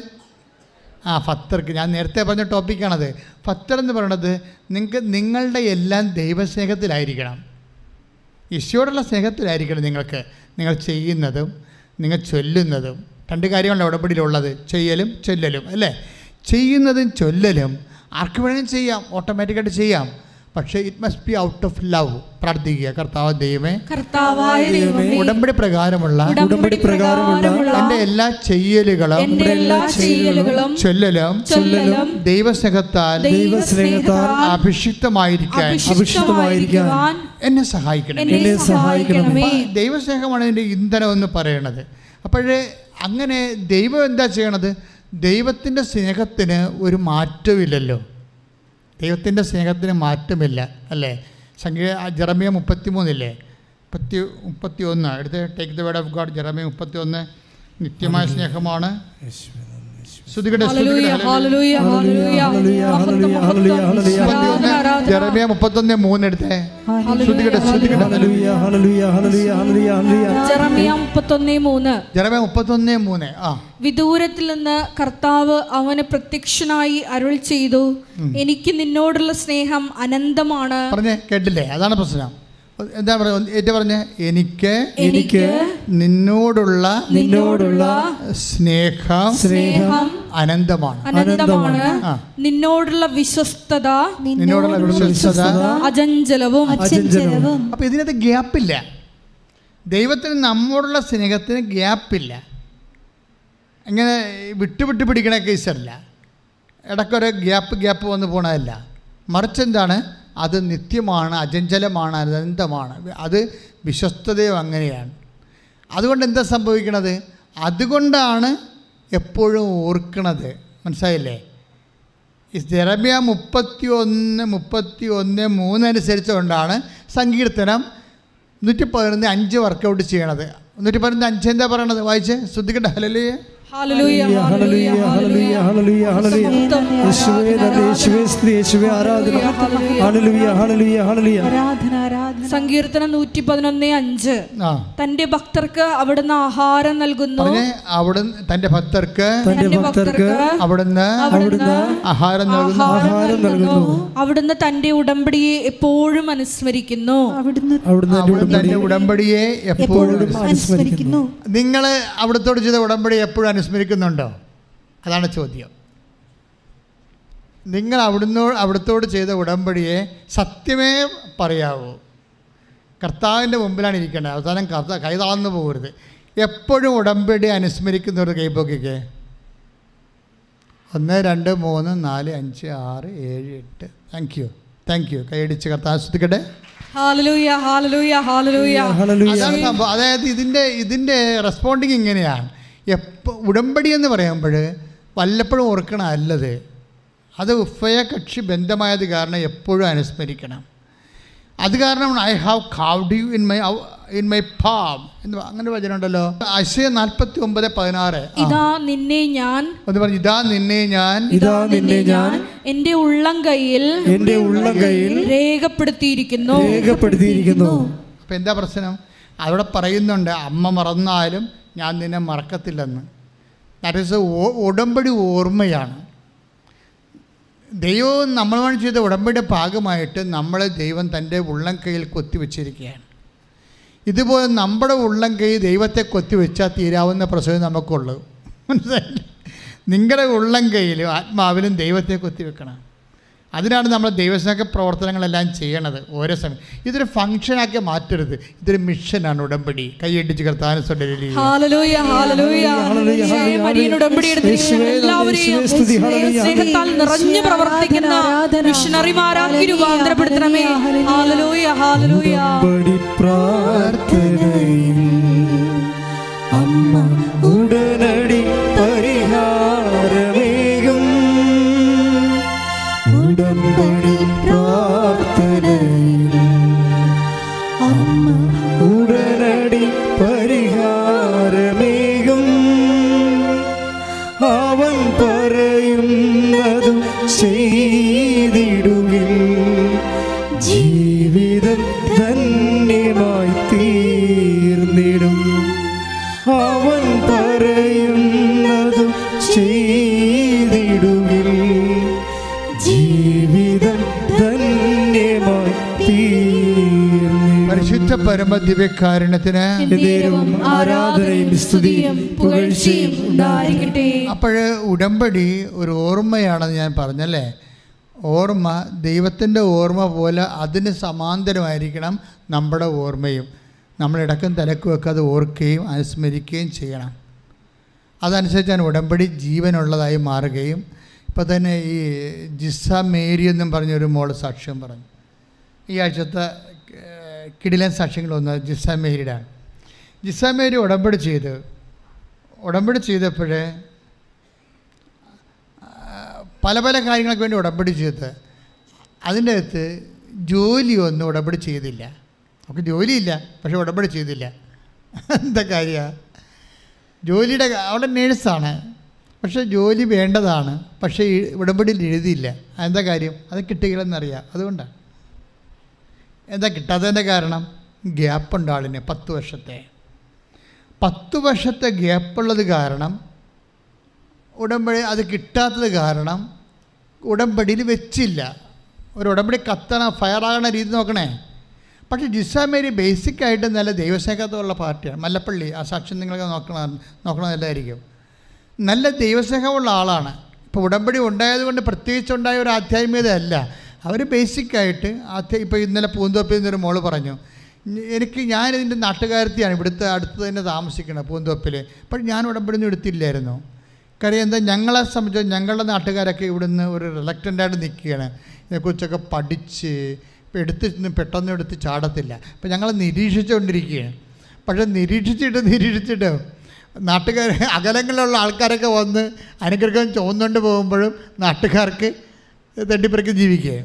ആ ഫത്തർക്ക് ഞാൻ നേരത്തെ പറഞ്ഞ ടോപ്പിക്കാണത് ഫത്തർ എന്ന് പറയണത് നിങ്ങൾക്ക് നിങ്ങളുടെ എല്ലാം ദൈവസ്നേഹത്തിലായിരിക്കണം ഈശോയോടുള്ള സ്നേഹത്തിലായിരിക്കണം നിങ്ങൾക്ക് നിങ്ങൾ ചെയ്യുന്നതും നിങ്ങൾ ചൊല്ലുന്നതും രണ്ട് കാര്യങ്ങളാണ് ഉടമ്പടിയിലുള്ളത് ചെയ്യലും ചൊല്ലലും അല്ലേ ചെയ്യുന്നതും ചൊല്ലലും ആർക്ക് വേണമെങ്കിലും ചെയ്യാം ഓട്ടോമാറ്റിക്കായിട്ട് ചെയ്യാം പക്ഷേ it must be out of love പ്രാർത്ഥിക്കുക കർത്താവ് ദൈവമേ കർത്താവായ ദൈവമേ ഉടമ്പടി പ്രകാരമുള്ള ഉടമ്പടി പ്രകാരമുള്ള എൻ്റെ എല്ലാ ചെയ്യലുകളും എന്റെ എല്ലാ ചെയ്യലുകളും ചൊല്ലലും ചൊല്ലലും ദൈവസ്നേഹത്താൽ ദൈവസ്നേഹത്താൽ അഭിഷിക്തമായിരിക്കാൻ അഭിഷിക്തമായിരിക്കുവാൻ എന്നെ സഹായിക്കണം എന്നെ സഹായിക്കണമേ അപ്പോൾ ദൈവസ്നേഹമാണ് ഇതിൻ്റെ ഇന്ധനം എന്ന് പറയണത് അപ്പോഴേ അങ്ങനെ ദൈവം എന്താ ചെയ്യണത് ദൈവത്തിൻ്റെ സ്നേഹത്തിന് ഒരു മാറ്റമില്ലല്ലോ ദൈവത്തിൻ്റെ സ്നേഹത്തിന് മാറ്റമില്ല അല്ലേ സംഖ്യ ജെറമിയ മുപ്പത്തി മൂന്നില്ലേ മുപ്പത്തി മുപ്പത്തി ഒന്ന് എടുത്ത് take the word of God Jeremiah മുപ്പത്തി ഒന്ന് നിത്യമായ സ്നേഹമാണ് ശ്രുതികട്ടെ ഹല്ലേലൂയ ഹല്ലേലൂയ ഹല്ലേലൂയ ഹല്ലേലൂയ, ഹല്ലേലൂയ, ഹല്ലേലൂയ. ആരാധന ആരാധന ജെറമിയ മുപ്പത്തൊന്ന് മൂന്നെടുത്തേ ശ്രുതികട്ടെ ശ്രുതികട്ടെ ഹല്ലേലൂയ ഹല്ലേലൂയ ഹല്ലേലൂയ ഹല്ലേലൂയ ഹല്ലേലൂയ ജെറമിയ മുപ്പത്തൊന്നേ മൂന്ന് ജെറമിയ മുപ്പത്തൊന്ന് മൂന്ന് ആ വിദൂരത്തിൽ നിന്ന് കർത്താവ് അവന് പ്രത്യക്ഷനായി അരുൾ ചെയ്തു എനിക്ക് നിന്നോടുള്ള സ്നേഹം അനന്തമാണ് പറഞ്ഞേ കേട്ടില്ലേ അതാണ് പ്രശ്നം എന്താ പറയുക ഏറ്റു പറഞ്ഞേ എനിക്ക് എനിക്ക് നിന്നോടുള്ള നിന്നോടുള്ള സ്നേഹം സ്നേഹം അനന്തമാണ് അനന്തമാണ് ആ. നിന്നോടുള്ള വിശ്വസ്തത നിന്നോടുള്ള വിശ്വസ്തത അജഞ്ചലവും അചഞ്ചലവും അപ്പോൾ ഇതിനകത്ത് ഗ്യാപ്പില്ല ദൈവത്തിന് നമ്മോടുള്ള സ്നേഹത്തിന് ഗ്യാപ്പില്ല ഇങ്ങനെ വിട്ടു വിട്ട് പിടിക്കണ കേസല്ല ഇടയ്ക്കൊരു ഗ്യാപ്പ് ഗ്യാപ്പ് വന്ന് പോണതല്ല മറിച്ച് എന്താണ് അത് നിത്യമാണ് അചഞ്ചലമാണ് അനന്തമാണ് അത് വിശ്വസ്തതയും അങ്ങനെയാണ് അതുകൊണ്ട് എന്താ സംഭവിക്കണത് അതുകൊണ്ടാണ് എപ്പോഴും ഓർക്കണത് മനസ്സിലായില്ലേ ഈ ജെറമിയ മുപ്പത്തി ഒന്ന് മുപ്പത്തി ഒന്ന് മൂന്നനുസരിച്ചുകൊണ്ടാണ് സങ്കീർത്തനം നൂറ്റി പതിനൊന്ന് അഞ്ച് വർക്കൗട്ട് ചെയ്യണത് നൂറ്റി പതിനൊന്ന് അഞ്ച് എന്താ പറയണത് വായിച്ച് ശ്രദ്ധിക്കട്ടെ ഹലലേ ഹല്ലേലൂയ ഹല്ലേലൂയ ഹല്ലേലൂയ ഹല്ലേലൂയ ഹല്ലേലൂയ യേശുവേ നന്ദി യേശുവേ സ്തുതി യേശുവേ ആരാധന ഹല്ലേലൂയ ഹല്ലേലൂയ ഹല്ലേലൂയ ആരാധന ആരാധന സങ്കീർത്തനം നൂറ്റി പതിനൊന്ന് അഞ്ച് ആ തന്റെ ഭക്തർക്ക് അവിടുന്ന് ആഹാരം നൽകുന്നു പറഞ്ഞ് അവിടുന്ന് തൻ്റെ ഭക്തർക്ക് തന്റെ ഭക്തർക്ക് അവിടുന്ന് അവിടുന്ന് ആഹാരം നൽകുന്നു ആഹാരം നൽകുന്നു അവിടുന്ന് തന്റെ ഉടമ്പടിയെ എപ്പോഴും അനുസ്മരിക്കുന്നു അവിടുന്ന് അവിടുന്ന് എന്റെ അവിടുന്ന് തൻ്റെ ഉടമ്പടിയെ എപ്പോഴും എപ്പോഴും അനുസ്മരിക്കുന്നു നിങ്ങൾ അവിടത്തോട് ചെയ്ത ഉടമ്പടി എപ്പോഴും അനുസ്മരിക്കുന്നുണ്ടോ അതാണ് ചോദ്യം നിങ്ങൾ അവിടുന്ന് അവിടത്തോട് ചെയ്ത ഉടമ്പടിയെ സത്യമേ പറയാവൂ കർത്താവിൻ്റെ മുമ്പിലാണ് ഇരിക്കേണ്ടത് അവസാനം കർത്ത കൈതാന്നു പോകരുത് എപ്പോഴും ഉടമ്പടി അനുസ്മരിക്കുന്നവർ കൈപ്പൊക്കിക്കേ ഒന്ന് രണ്ട് മൂന്ന് നാല് അഞ്ച് ആറ് ഏഴ് എട്ട് താങ്ക് യു താങ്ക് യു കൈയടിച്ച് കർത്താവ് ശ്രദ്ധിക്കട്ടെ ഹാലലൂയ ഹാലലൂയ ഹാലലൂയ ഹല്ലേലൂയ അതാണ് സംഭവം അതായത് ഇതിൻ്റെ ഇതിൻ്റെ റെസ്പോണ്ടിങ് ഇങ്ങനെയാണ് എപ്പോൾ ഉടമ്പടി എന്ന് പറയുമ്പോൾ വല്ലപ്പോഴും ഓർക്കണം അല്ലത് അത് ഉഭയകക്ഷി ബന്ധമായത് കാരണം എപ്പോഴും അനുസ്മരിക്കണം അത് കാരണം I have carved you in my in my palm എന്ന് പ- അങ്ങനെ വചനമുണ്ടല്ലോ അശയ നാൽപ്പത്തി ഒമ്പത് പതിനാറ് ആ, ഇതാ നിന്നെ ഞാൻ ഒന്ന് പറഞ്ഞു ഇതാ നിന്നെ ഞാൻ ഇതാ നിന്നെ ഞാൻ എന്റെ ഉള്ളം കയ്യിൽ എന്റെ ഉള്ളം കയ്യിൽ രേഖപ്പെടുത്തിയിരിക്കുന്നു രേഖപ്പെടുത്തിയിരിക്കുന്നു അപ്പം എന്താ പ്രശ്നം അവിടെ പറയുന്നുണ്ട് അമ്മ മറന്നാലും ഞാൻ നിന്നെ മറക്കത്തില്ലെന്ന് ദാറ്റ് ഈസ് ഉടമ്പടി ഓർമ്മയാണ് ദൈവവും നമ്മളുമായി ചെയ്ത ഉടമ്പടിയുടെ ഭാഗമായിട്ട് നമ്മളെ ദൈവം തൻ്റെ ഉള്ളം കൈയിൽ കൊത്തിവെച്ചിരിക്കുകയാണ് ഇതുപോലെ നമ്മുടെ ഉള്ളം കൈ ദൈവത്തെ കൊത്തിവെച്ചാൽ തീരാവുന്ന പ്രസവം നമുക്കുള്ളൂ മനസ്സിലായില്ലേ നിങ്ങളുടെ ഉള്ളം കൈയിലും ആത്മാവിലും ദൈവത്തെ കൊത്തിവെക്കണം അതിനാണ് നമ്മൾ ദൈവസ്നേഹ പ്രവർത്തനങ്ങളെല്ലാം ചെയ്യണത് ഓരോ സമയം ഇതൊരു ഫംഗ്ഷനാക്കി മാറ്റരുത് ഇതൊരു മിഷനാണ് ഉടമ്പടി കൈയടിച്ച് കർത്താനുസരി ഹാലലൂയ ഹാലലൂയ ഹല്ലേലൂയ, ഹല്ലേലൂയ. മരിയൻ ഉടമ്പടി എടുത്തിരിക്കുന്ന യേശുവേ, എല്ലാവരെയും യേശുവേ, സ്തുതി, ഹല്ലേലൂയ. സ്നേഹത്താൽ നിറഞ്ഞു പ്രവർത്തിക്കുന്ന ആരാധന, മിഷണറിമാരാക്കി രൂപാന്തരപ്പെടുത്തണമേ ഹല്ലേലൂയ, ഹാലലൂയ ഹാലലൂയ ഉടമ്പടി പ്രാർത്ഥനയിൽ അമ്മ ഉടനടി പരിഹാരമേകും ഉടമ്പടി പ്രാർത്ഥനയിൽ അമ്മ ഉടനടി പരിഹാരമേകും അവൻ പറയുന്നതും ചെയ്തിടുകിൽ ജീവിതം ധന്യമായി തീർന്നിടും അവൻ പറയുന്നതും ചെയ്തിടുകിൽ ജീവിതം ധന്യമായി തീർന്നിടും പരിശുദ്ധ പരമ ദിവ്യകാരുണ്യത്തിന് എന്നേരവും ആരാധനയും സ്തുതിയും പുകഴ്ചയും ഉണ്ടായിരിക്കട്ടെ അപ്പോൾ ഉടമ്പടി ഒരു ഓർമ്മയാണെന്ന് ഞാൻ പറഞ്ഞല്ലേ ഓർമ്മ ദൈവത്തിൻ്റെ ഓർമ്മ പോലെ അതിന് സമാന്തരമായിരിക്കണം നമ്മുടെ ഓർമ്മയും നമ്മൾ ഇടക്കും തലക്കും ഒക്കെ അത് ഓർക്കുകയും അനുസ്മരിക്കുകയും ചെയ്യണം അതനുസരിച്ചാണ് ഉടമ്പടി ജീവനുള്ളതായി മാറുകയും ഇപ്പോൾ തന്നെ ഈ ജിസ മേരി എന്നും പറഞ്ഞൊരു മോള് സാക്ഷ്യം പറഞ്ഞു ഈ ആഴ്ചത്തെ ഏഹ്, കിടിലൻ സാക്ഷ്യങ്ങളൊന്ന് ജിസ മേരിയുടെ ആണ് ജിസ മേരി ഉടമ്പടി ചെയ്ത് ഉടമ്പടി ചെയ്തപ്പോഴേ പല പല കാര്യങ്ങൾക്ക് വേണ്ടി ഉടമ്പടി ചെയ്ത് അതിൻ്റെ അകത്ത് ജോലിയൊന്നും ഉടമ്പടി ചെയ്തില്ല അവൾക്ക് ജോലിയില്ല പക്ഷെ ഉടമ്പടി ചെയ്തില്ല എന്താ കാര്യമാണ് ജോലിയുടെ കാ- അവളെ നേഴ്സാണ് പക്ഷേ ജോലി വേണ്ടതാണ് പക്ഷേ ഈ ഉടമ്പടിയിൽ എഴുതിയില്ല എന്താ കാര്യം അത് കിട്ടുകയില്ലെന്നറിയാം അതുകൊണ്ടാണ് എന്താ കിട്ടാത്തതിൻ്റെ കാരണം ഗ്യാപ്പുണ്ട് ആളിന് പത്ത് വർഷത്തെ പത്ത് വർഷത്തെ ഗ്യാപ്പുള്ളത് കാരണം ഉടമ്പടി അത് കിട്ടാത്തത് കാരണം ഉടമ്പടിയിൽ വെച്ചില്ല ഒരു ഉടമ്പടി കത്തണ ഫയറാകണ രീതി നോക്കണേ പക്ഷേ ജിസാമേരി ബേസിക്കായിട്ട് നല്ല ദൈവസ്നേഹത്തുള്ള പാർട്ടിയാണ് മല്ലപ്പള്ളി ആ സാക്ഷ്യം നിങ്ങൾക്ക് നോക്കണം നോക്കണം നല്ലതായിരിക്കും നല്ല ദൈവസ്നേഹമുള്ള ആളാണ് ഇപ്പോൾ ഉടമ്പടി ഉണ്ടായതുകൊണ്ട് പ്രത്യേകിച്ച് ഉണ്ടായ ഒരു ആധ്യാത്മികതയല്ല അവർ ബേസിക്കായിട്ട് ആധ്യ ഇപ്പോൾ ഇന്നലെ പൂന്തോപ്പിൽ നിന്നൊരു മോള് പറഞ്ഞു "ഞ- എനിക്ക് ഞാനിതിൻ്റെ നാട്ടുകാരത്തിയാണ് ഇവിടുത്തെ അടുത്ത് തന്നെ താമസിക്കുന്നത് പൂന്തോപ്പിൽ അപ്പോൾ ഞാൻ ഉടമ്പടി ഒന്നും എടുത്തില്ലായിരുന്നു കാര്യം എന്താ ഞങ്ങളെ സംബന്ധിച്ച് ഞങ്ങളുടെ നാട്ടുകാരൊക്കെ ഇവിടുന്ന് ഒരു റിലക്റ്റൻ്റായിട്ട് നിൽക്കുകയാണ് ഇതിനെക്കുറിച്ചൊക്കെ പഠിച്ച് ഇപ്പം എടുത്ത് ഇന്ന് പെട്ടെന്ന് എടുത്ത് ചാടത്തില്ല അപ്പം ഞങ്ങൾ നിരീക്ഷിച്ചുകൊണ്ടിരിക്കുകയാണ് പക്ഷേ നിരീക്ഷിച്ചിട്ട് നിരീക്ഷിച്ചിട്ട് നാട്ടുകാർ അകലങ്ങളിലുള്ള ആൾക്കാരൊക്കെ വന്ന് അനുഗ്രഹം ചോന്നുകൊണ്ട് പോകുമ്പോഴും നാട്ടുകാർക്ക് തട്ടിപ്പറിക്ക് ജീവിക്കുക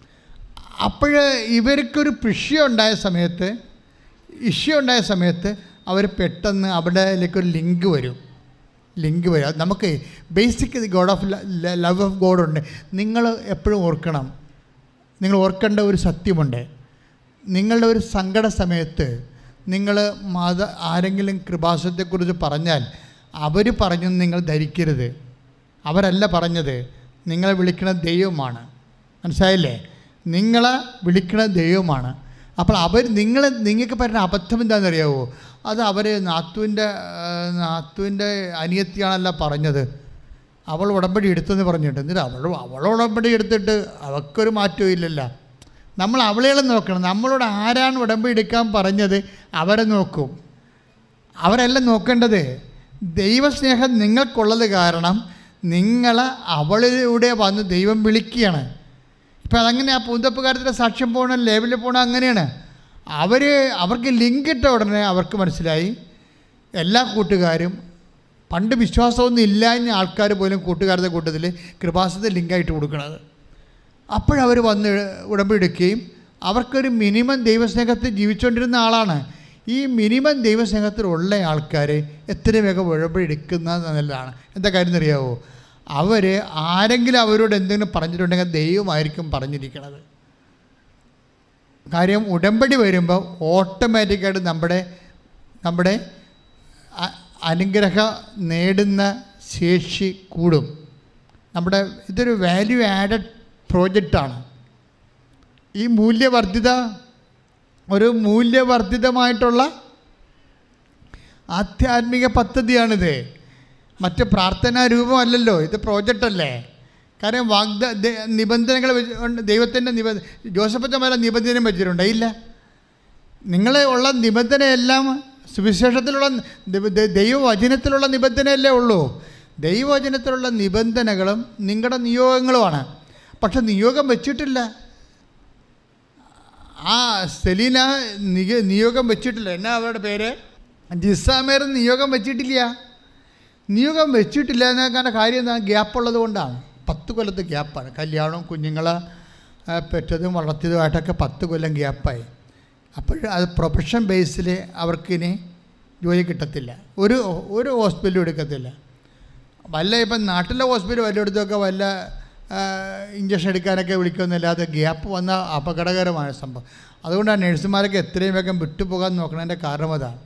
അപ്പോൾ ഇവർക്കൊരു വിഷയം ഉണ്ടായ സമയത്ത് ഇഷ്യൂ ഉണ്ടായ സമയത്ത് അവർ പെട്ടെന്ന് അവിടേക്ക് ഒരു ലിങ്ക് വരും ലിങ്ക് വരും അത് നമുക്ക് basic God of love of God ഉണ്ട് നിങ്ങൾ എപ്പോഴും ഓർക്കണം നിങ്ങൾ ഓർക്കേണ്ട ഒരു സത്യമുണ്ട് നിങ്ങളുടെ ഒരു സങ്കട സമയത്ത് നിങ്ങൾ മത ആരെങ്കിലും കൃപാസനത്തെക്കുറിച്ച് പറഞ്ഞാൽ അവർ പറഞ്ഞെന്ന് നിങ്ങൾ ധരിക്കരുത് അവരല്ല പറഞ്ഞത് നിങ്ങളെ വിളിക്കുന്ന ദൈവമാണ് മനസ്സിലായില്ലേ നിങ്ങളെ വിളിക്കുന്ന ദൈവമാണ് അപ്പോൾ അവർ നിങ്ങൾ നിങ്ങൾക്ക് പറ്റുന്ന അബദ്ധം എന്താണെന്ന് അറിയാവോ അത് അവർ നാത്തുവിൻ്റെ നാത്തുവിൻ്റെ അനിയത്തിയാണല്ല പറഞ്ഞത് അവൾ ഉടമ്പടി എടുത്തെന്ന് പറഞ്ഞിട്ട് എന്നിട്ട് അവൾ അവൾ ഉടമ്പടി എടുത്തിട്ട് അവൾക്കൊരു മാറ്റവും ഇല്ലല്ലോ നമ്മൾ അവളെയുള്ള നോക്കണം നമ്മളോട് ആരാണ് ഉടമ്പടി എടുക്കാൻ പറഞ്ഞത് അവരെ നോക്കും അവരല്ല നോക്കേണ്ടത് ദൈവസ്നേഹം നിങ്ങൾക്കുള്ളത് കാരണം നിങ്ങളെ അവളിലൂടെ വന്ന് ദൈവം വിളിക്കുകയാണ് ഇപ്പം അതങ്ങനെ ആ പൂന്തപ്പുകാരത്തിൻ്റെ സാക്ഷ്യം പോകണം ലേബലിൽ പോകണം അങ്ങനെയാണ് അവർ അവർക്ക് ലിങ്ക് ഇട്ട ഉടനെ അവർക്ക് മനസ്സിലായി എല്ലാ കൂട്ടുകാരും പണ്ട് വിശ്വാസമൊന്നും ഇല്ലാഞ്ഞ ആൾക്കാർ പോലും കൂട്ടുകാരുടെ കൂട്ടത്തിൽ കൃപാസത്തെ ലിങ്കായിട്ട് കൊടുക്കണത് അപ്പോഴവർ വന്ന് ഉടമ്പടി എടുക്കുകയും അവർക്കൊരു മിനിമം ദൈവസ്നേഹത്തിൽ ജീവിച്ചുകൊണ്ടിരുന്ന ആളാണ് ഈ മിനിമം ദൈവസ്നേഹത്തിലുള്ള ആൾക്കാർ എത്ര വേഗം ഉടമ്പടി എടുക്കുന്നത് നല്ലതാണ് എന്താ കാര്യം എന്നറിയാവോ അവർ ആരെങ്കിലും അവരോട് എന്തെങ്കിലും പറഞ്ഞിട്ടുണ്ടെങ്കിൽ ദൈവമായിരിക്കും പറഞ്ഞിരിക്കണത് കാര്യം ഉടമ്പടി വരുമ്പോൾ ഓട്ടോമാറ്റിക്കായിട്ട് നമ്മുടെ നമ്മുടെ അ- അനുഗ്രഹം നേടുന്ന ശേഷി കൂടും നമ്മുടെ ഇതൊരു വാല്യൂ ആഡഡ് പ്രോജക്റ്റാണ് ഈ മൂല്യവർദ്ധിത ഒരു മൂല്യവർദ്ധിതമായിട്ടുള്ള ആധ്യാത്മിക പദ്ധതിയാണിത് മറ്റ് പ്രാർത്ഥനാ രൂപമല്ലല്ലോ ഇത് പ്രോജക്റ്റ് അല്ലേ കാരണം വാഗ്ദ ദ- നിബന്ധനകൾ വെച്ച് ഉണ്ട്. ദൈവത്തിൻ്റെ നിബ ജോസഫച്ച മേലെ നിബന്ധന വെച്ചിട്ടുണ്ട് ഇല്ല നിങ്ങളെ ഉള്ള നിബന്ധനയെല്ലാം സുവിശേഷത്തിലുള്ള ദൈവ- ദൈ- ദൈവവചനത്തിലുള്ള നിബന്ധനയല്ലേ ഉള്ളൂ ദൈവവചനത്തിലുള്ള നിബന്ധനകളും നിങ്ങളുടെ നിയോഗങ്ങളുമാണ് പക്ഷെ നിയോഗം വെച്ചിട്ടില്ല ആ സെലീന നിക നിയോഗം വെച്ചിട്ടില്ല എന്നാ അവരുടെ പേര് ജിസാമേർ നിയോഗം വെച്ചിട്ടില്ല നിയോഗം വെച്ചിട്ടില്ല എന്നൊക്കെ കാര്യം എന്താ ഗ്യാപ്പുള്ളത് കൊണ്ടാണ് പത്ത് കൊല്ലത്തെ ഗ്യാപ്പാണ് കല്യാണവും കുഞ്ഞുങ്ങൾ പെറ്റതും വളർത്തിയതുമായിട്ടൊക്കെ പത്ത് കൊല്ലം ഗ്യാപ്പായി അപ്പോൾ അത് പ്രൊഫഷൻ ബേസിൽ അവർക്കിനി ജോലി കിട്ടത്തില്ല ഒരു ഒരു ഹോസ്പിറ്റലും എടുക്കത്തില്ല വല്ല ഇപ്പം നാട്ടിലെ ഹോസ്പിറ്റൽ വല്ലയിടത്തൊക്കെ വല്ല ഇഞ്ചക്ഷൻ എടുക്കാനൊക്കെ വിളിക്കുമെന്നല്ലാതെ ഗ്യാപ്പ് വന്ന അപകടകരമായ സംഭവം അതുകൊണ്ടാണ് നഴ്സുമാരൊക്കെ എത്രയും വേഗം വിട്ടുപോകാൻ നോക്കണതിൻ്റെ കാരണം അതാണ്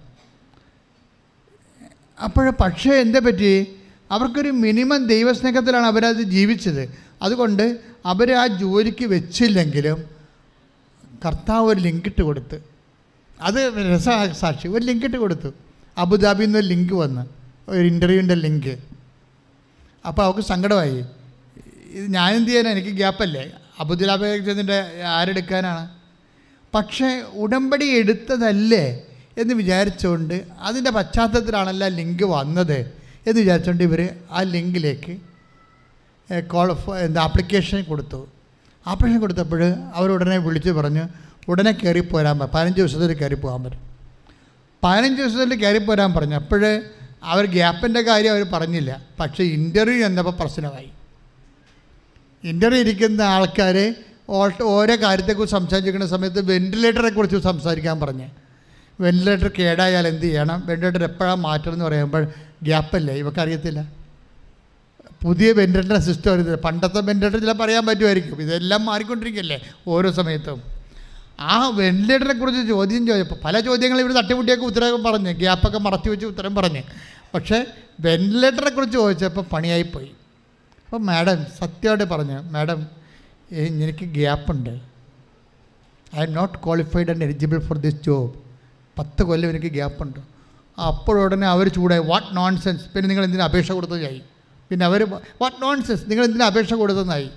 അപ്പോൾ പക്ഷേ എന്താ പറ്റി അവർക്കൊരു മിനിമം ദൈവസ്നേഹത്തിലാണ് അവരത് ജീവിച്ചത് അതുകൊണ്ട് അവർ ആ ജോലിക്ക് വെച്ചില്ലെങ്കിലും കർത്താവ് ഒരു ലിങ്ക് ഇട്ട് കൊടുത്ത് അത് രസ സാക്ഷി ഒരു ലിങ്ക് ഇട്ട് കൊടുത്തു അബുദാബിയിൽ നിന്ന് ഒരു ലിങ്ക് വന്ന് ഒരു ഇൻ്റർവ്യൂവിൻ്റെ ലിങ്ക് അപ്പോൾ അവൾക്ക് സങ്കടമായി ഇത് ഞാൻ എന്ത് ചെയ്യാനാണ് എനിക്ക് ഗ്യാപ്പല്ലേ അബുദാബി ചെന്നിട്ട് ആരെടുക്കാനാണ് പക്ഷേ ഉടമ്പടി എടുത്തതല്ലേ എന്ന് വിചാരിച്ചുകൊണ്ട് അതിൻ്റെ പശ്ചാത്തലത്തിലാണല്ലോ ആ ലിങ്ക് വന്നത് എന്ന് വിചാരിച്ചുകൊണ്ട് ഇവർ ആ ലിങ്കിലേക്ക് കോൾ എന്താ ആപ്ലിക്കേഷൻ കൊടുത്തു ആപ്ലിക്കേഷൻ കൊടുത്തപ്പോൾ അവരുടനെ വിളിച്ച് പറഞ്ഞു ഉടനെ കയറി പോരാൻ പറ പതിനഞ്ച് ദിവസത്തിൽ കയറി പോകാൻ പറ്റും പതിനഞ്ച് ദിവസത്തിൽ കയറി പോരാൻ പറഞ്ഞു അപ്പോൾ അവർ ഗ്യാപ്പിൻ്റെ കാര്യം അവർ പറഞ്ഞില്ല പക്ഷേ ഇൻ്റർവ്യൂ എന്നപ്പോൾ പ്രശ്നമായി ഇൻ്റർവ്യൂ ഇരിക്കുന്ന ആൾക്കാർ ഓൾട്ട് ഓരോ കാര്യത്തെക്കുറിച്ച് സംസാരിക്കുന്ന സമയത്ത് വെൻറ്റിലേറ്ററെ കുറിച്ച് സംസാരിക്കാൻ പറഞ്ഞ് വെൻറ്റിലേറ്റർ കേടായാൽ എന്ത് ചെയ്യണം വെൻറ്റിലേറ്റർ എപ്പോഴാണ് മാറ്റണം എന്ന് പറയുമ്പോൾ ഗ്യാപ്പല്ലേ ഇവക്കറിയത്തില്ല പുതിയ വെൻറ്റിലേറ്റർ സിസ്റ്റം അറിയത്തില്ല പണ്ടത്തെ വെൻറ്റിലേറ്റർ ചിലപ്പോൾ അറിയാൻ പറ്റുമായിരിക്കും ഇതെല്ലാം മാറിക്കൊണ്ടിരിക്കുകയല്ലേ ഓരോ സമയത്തും ആ വെൻറ്റിലേറ്ററെ കുറിച്ച് ചോദ്യം ചോദിച്ചപ്പോൾ പല ചോദ്യങ്ങളും ഇവർ തട്ടിമുട്ടിയൊക്കെ ഉത്തരം പറഞ്ഞ് ഗ്യാപ്പൊക്കെ മറച്ചു വെച്ച് ഉത്തരം പറഞ്ഞ് പക്ഷേ വെൻറ്റിലേറ്ററെ കുറിച്ച് ചോദിച്ചപ്പോൾ പണിയായിപ്പോയി അപ്പോൾ മാഡം സത്യമായിട്ട് പറഞ്ഞു മാഡം ഏ- എനിക്ക് ഗ്യാപ്പുണ്ട് I am not qualified and eligible for this job പത്ത് കൊല്ലം എനിക്ക് ഗ്യാപ്പുണ്ട് അപ്പോഴുടനെ അവർ ചൂടായി വാട്ട് നോൺസെൻസ് പിന്നെ നിങ്ങൾ എന്തിനാ അപേക്ഷ കൊടുത്തതായി പിന്നെ അവർ വാട്ട് നോൺസെൻസ് നിങ്ങൾ എന്തിനാ അപേക്ഷ കൊടുത്തതായി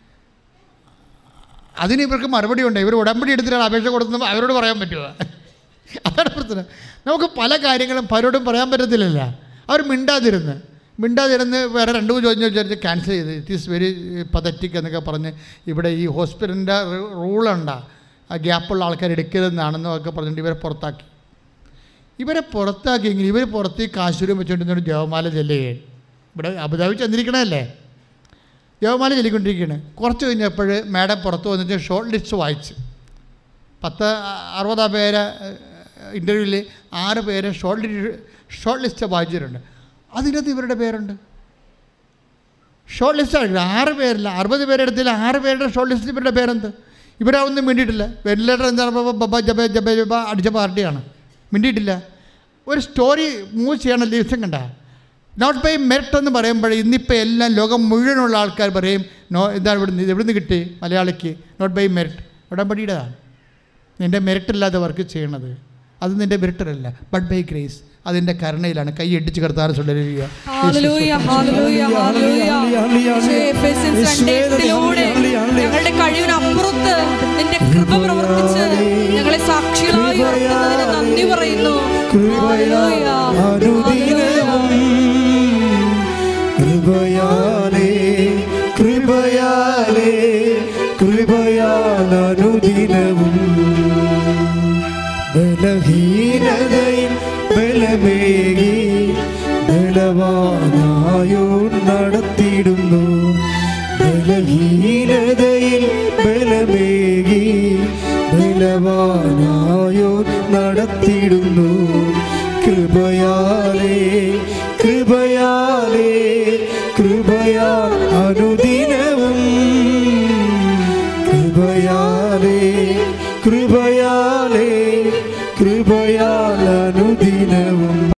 അതിന് ഇവർക്ക് മറുപടി ഉണ്ട് ഇവർ ഉടമ്പടി എടുത്തിട്ടാണ് അപേക്ഷ കൊടുത്തത് അവരോട് പറയാൻ പറ്റുമോ അതാണ് പ്രശ്നം നമുക്ക് പല കാര്യങ്ങളും പലരോടും പറയാൻ പറ്റത്തില്ലല്ല അവർ മിണ്ടാതിരുന്ന് മിണ്ടാതിരുന്ന് വേറെ രണ്ട് മൂന്ന് ചോദ്യം ചോദിച്ചാൽ ക്യാൻസൽ ചെയ്ത് ഇറ്റ് ഈസ് വെരി പതറ്റിക് എന്നൊക്കെ പറഞ്ഞ് ഇവിടെ ഈ ഹോസ്പിറ്റലിൻ്റെ റൂളുണ്ടാ ആ ഗ്യാപ്പുള്ള ആൾക്കാർ എടുക്കരുതെന്നാണെന്നൊക്കെ പറഞ്ഞിട്ട് ഇവരെ പുറത്താക്കി ഇവരെ പുറത്താക്കിയെങ്കിൽ ഇവർ പുറത്ത് ഈ കാശൂരം വെച്ചുകൊണ്ടിരുന്നൊരു ജവമാല ചെല്ലുകയാണ് ഇവിടെ അബുദാബി ചെന്നിരിക്കണമല്ലേ ജവമാല ചൊല്ലിക്കൊണ്ടിരിക്കുകയാണ് കുറച്ച് കഴിഞ്ഞപ്പോൾ മാഡം പുറത്ത് വന്നിട്ട് ഷോർട്ട് ലിസ്റ്റ് വായിച്ച് പത്ത് അറുപതാ പേര് ഇൻ്റർവ്യൂവിൽ ആറ് പേര് ഷോർട്ട് ഷോർട്ട് ലിസ്റ്റ് വായിച്ചിട്ടുണ്ട് അതിനകത്ത് ഇവരുടെ പേരുണ്ട് ഷോർട്ട് ലിസ്റ്റ് ആയിരിക്കും ആറ് പേരില്ല അറുപത് പേരെടുത്തില്ല ആറ് പേരുടെ ഷോർട്ട് ലിസ്റ്റിൽ ഇവരുടെ പേരെന്ത് ഇവരൊന്നും മിണ്ടിയിട്ടില്ല വെന്റിലേറ്റർ എന്താണ് ബബ ജബ ജബ ജബ അടിച്ച പാർട്ടിയാണ് മിണ്ടിയിട്ടില്ല ഒരു സ്റ്റോറി മൂവ് ചെയ്യണ ദിവസം കണ്ട നോട്ട് ബൈ മെറിറ്റ് എന്ന് പറയുമ്പോൾ ഇന്നിപ്പോൾ എല്ലാം ലോകം മുഴുവനുള്ള ആൾക്കാർ പറയും നോ എന്താണ് ഇവിടുന്ന് ഇത് എവിടുന്ന് കിട്ടി മലയാളിക്ക് നോട്ട് ബൈ മെറിറ്റ് ഉടമ്പടിയുടേതാണ് നിൻ്റെ മെറിറ്റ് ഇല്ലാതെ വർക്ക് ചെയ്യണത് അത് നിൻ്റെ മെറിറ്റല്ല ബട്ട് ബൈ ഗ്രേസ് അതിൻ്റെ കരുണയിലാണ് കൈ ഇടിച്ച് കിടത്താറ് ചൊല്ലുക ഹല്ലേലൂയ, ഹല്ലേലൂയ, ഹല്ലേലൂയ. യേശുവേ, എഫേസ്യൻസ് രണ്ട് എട്ടിലൂടെ ഞങ്ങളുടെ കഴിവിനപ്പുറത്ത് നിന്റെ കൃപ പ്രവർത്തിച്ച് ഞങ്ങളെ സാക്ഷികളായി ഉയർത്തുന്നതിന് നന്ദി പറയുന്നു ഹല്ലേലൂയ, അനുദിനവും കൃപയാലേ കൃപയാലേ കൃപയാൽ അനുദിനവും ബലഹീനതയിൽ ബലമേകി ബലവാനായോ നടത്തിയിടുന്നു ബലഹീനതയിൽ ബലമേകി ബലവാനായോ നടത്തിയിടുന്നു കൃപയാലേ കൃപയാലേ കൃപയാ അനുദിനവും കൃപയാലേ കൃപയാലേ കൃപയാൽ അനുദിനവും